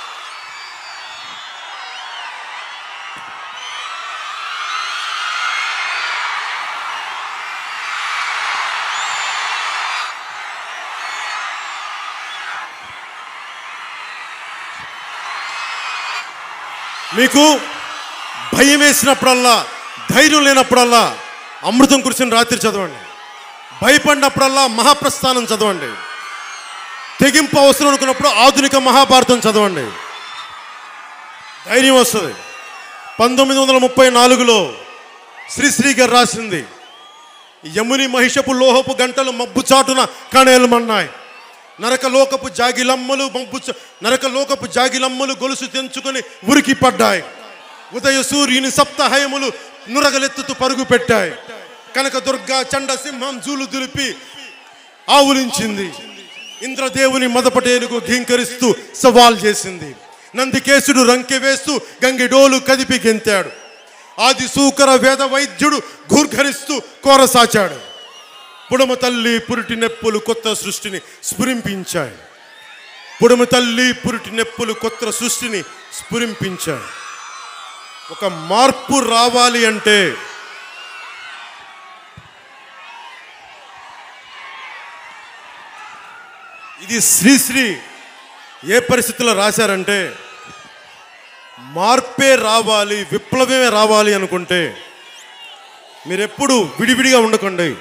మీకు భయం వేసినప్పుడల్లా ధైర్యం లేనప్పుడల్లా అమృతం కురిసిన రాత్రి చదవండి భయపడినప్పుడల్లా మహాప్రస్థానం చదవండి తెగింపు అవసరం అనుకున్నప్పుడు ఆధునిక మహాభారతం చదవండి ధైర్యం వస్తుంది పంతొమ్మిది వందల ముప్పై నాలుగులో శ్రీశ్రీ గారు రాసింది యముని మహిషపు లోహపు గంటలు మబ్బు చాటున కణేలమన్నాయి నరక లోకపు జాగిలమ్మలు మబ్బు చ- నరక లోకపు జాగిలమ్మలు గొలుసు తెంచుకొని ఉరికి పడ్డాయి ఉదయ సూర్యుని సప్తహయములు నురగలెత్తుతూ పరుగు పెట్టాయి కనక దుర్గా చండ సింహం జూలు దులిపి ఆవులించింది ఇంద్రదేవుని మొదపటేనుగు ఘీంకరిస్తూ సవాల్ చేసింది నందికేశుడు రంకె వేస్తూ గంగిడోలు కదిపి గెంతాడు ఆది సూకర వేద వైద్యుడు ఘూర్ఘరిస్తూ కోరసాచాడు పుడమ తల్లి పురిటి నెప్పులు కొత్త సృష్టిని స్ఫురింపించాయి పుడుము తల్లి పురిటి నెప్పులు కొత్త సృష్టిని స్ఫురింపించాయి ఒక మార్పు రావాలి అంటే ఇది శ్రీశ్రీ ఏ పరిస్థితుల్లో రాశారంటే మార్పే రావాలి విప్లవమే రావాలి అనుకుంటే మీరెప్పుడు విడివిడిగా ఉండకండి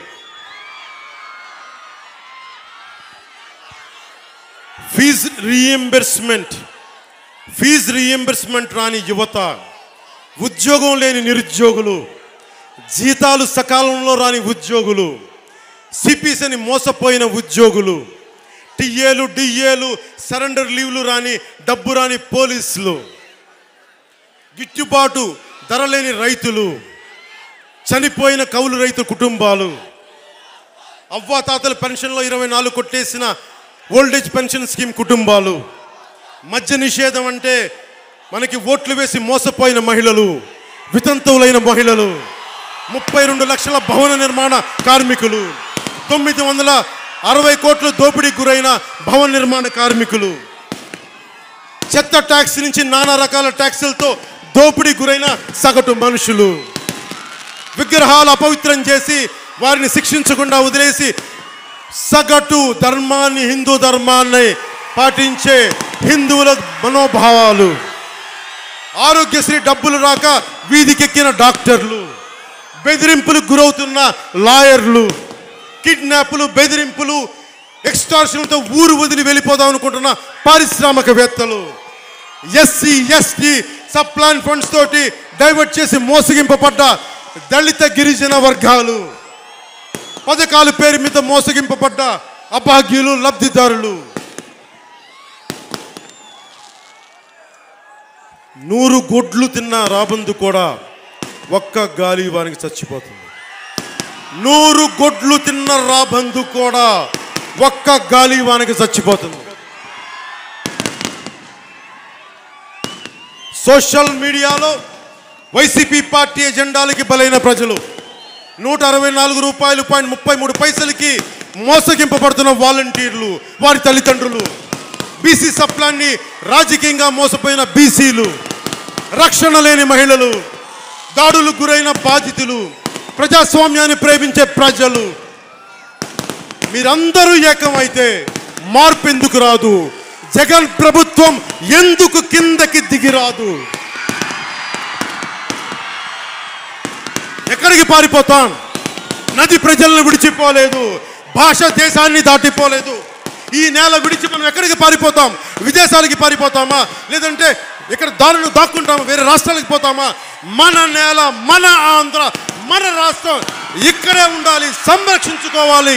ఫీజ్ రీఎంబర్స్మెంట్ ఫీజ్ రీఎంబర్స్మెంట్ రాని యువత ఉద్యోగం లేని నిరుద్యోగులు జీతాలు సకాలంలో రాని ఉద్యోగులు సిపిస్ అని మోసపోయిన ఉద్యోగులు టిఏలు డిఏలు సరెండర్ లీవ్లు రాని డబ్బు రాని పోలీసులు గిట్టుబాటు ధర లేని రైతులు చనిపోయిన కౌలు రైతు కుటుంబాలు అవ్వాతాతల పెన్షన్లో ఇరవై నాలుగు కొట్టేసిన ఓల్డేజ్ పెన్షన్ స్కీమ్ కుటుంబాలు మద్య నిషేధం అంటే మనకి ఓట్లు వేసి మోసపోయిన మహిళలు వితంతువులైన మహిళలు ముప్పై రెండు లక్షల భవన నిర్మాణ కార్మికులు తొమ్మిది వందల అరవై కోట్ల దోపిడీకి గురైన భవన నిర్మాణ కార్మికులు చెత్త ట్యాక్స్ నుంచి నానా రకాల ట్యాక్సులతో దోపిడీ గురైన సగటు మనుషులు విగ్రహాలు అపవిత్రం చేసి వారిని శిక్షించకుండా వదిలేసి సగటు ధర్మాన్ని హిందూ ధర్మాన్ని పాటించే హిందువుల మనోభావాలు ఆరోగ్యశ్రీ డబ్బులు రాక వీధికెక్కిన డాక్టర్లు బెదిరింపులకు గురవుతున్న లాయర్లు కిడ్నాప్లు బెదిరింపులు ఎక్స్టార్షన్లతో ఊరు వదిలి వెళ్ళిపోదాం అనుకుంటున్న పారిశ్రామికవేత్తలు SC ST sub plan funds తోటి డైవర్ట్ చేసి మోసగింపబడ్డ దళిత గిరిజన వర్గాలు పథకాల పేరు మీద మోసగింపబడ్డ అభాగ్యులు లబ్ధిదారులు నూరు గుడ్లు తిన్న రాబందు కూడా ఒక్క గాలి వానికి చచ్చిపోతుంది నూరు గొడ్లు తిన్న రాబందు కూడా ఒక్క గాలి వానికి చచ్చిపోతుంది సోషల్ మీడియాలో వైసీపీ పార్టీ ఎజెండాలకి బలైన ప్రజలు నూట అరవై నాలుగు రూపాయలు పాయింట్ ముప్పై మూడు పైసలకి మోసగింపబడుతున్న వాలంటీర్లు వారి తల్లిదండ్రులు బీసీ సప్లాన్ని రాజకీయంగా మోసపోయిన బీసీలు రక్షణ లేని మహిళలు దాడులకు గురైన బాధితులు ప్రజాస్వామ్యాన్ని ప్రేమించే ప్రజలు మీరందరూ ఏకమైతే మార్పు ఎందుకు రాదు జగన్ ప్రభుత్వం ఎందుకు కిందకి దిగిరాదు ఎక్కడికి పారిపోతాం నది ప్రజలను విడిచిపోలేదు భాష దేశాన్ని దాటిపోలేదు ఈ నేల విడిచి మనం ఎక్కడికి పారిపోతాం విదేశాలకి పారిపోతామా లేదంటే ఇక్కడ దారులు దాక్కుంటామా వేరే రాష్ట్రాలకు పోతామా మన నేల మన ఆంధ్ర మన రాష్ట్రం ఇక్కడే ఉండాలి సంరక్షించుకోవాలి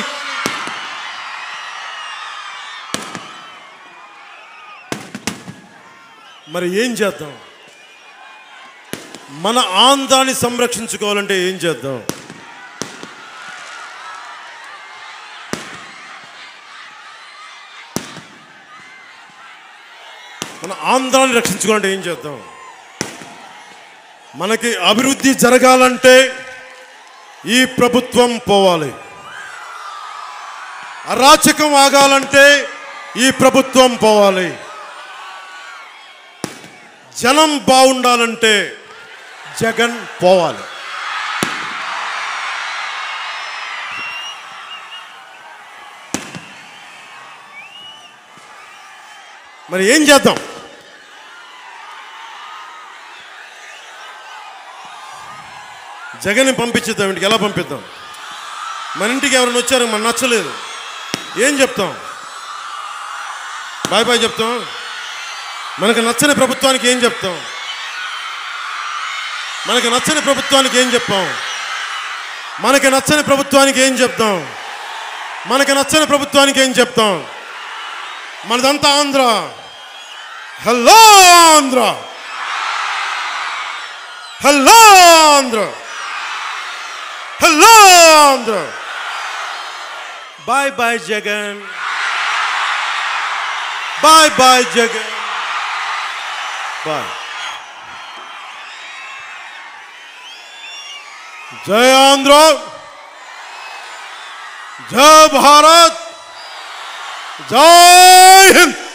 మరి ఏం చేద్దాం మన ఆంధ్రాన్ని సంరక్షించుకోవాలంటే ఏం చేద్దాం మన ఆంధ్రాన్ని రక్షించుకోవాలంటే ఏం చేద్దాం మనకి అభివృద్ధి జరగాలంటే ఈ ప్రభుత్వం పోవాలి అరాచకం ఆగాలంటే ఈ ప్రభుత్వం పోవాలి జనం బాగుండాలంటే జగన్ పోవాలి మరి ఏం చేద్దాం జగన్ని పంపించేద్దాం ఇంటికి ఎలా పంపిద్దాం మన ఇంటికి ఎవరైనా వచ్చారు మన నచ్చలేదు ఏం చెప్తాం బాయ్ బాయ్ చెప్తాం మనకు నచ్చని ప్రభుత్వానికి ఏం చెప్తాం మనకు నచ్చని ప్రభుత్వానికి ఏం చెప్పాం మనకి నచ్చని ప్రభుత్వానికి ఏం చెప్తాం మనకి నచ్చని ప్రభుత్వానికి ఏం చెప్తాం మనదంతా Andhra hello Andhra hello Andhra hello Andhra bye bye Jagan bye bye Jagan bye జై ఆంధ్ర జై భారత్ జై హింద్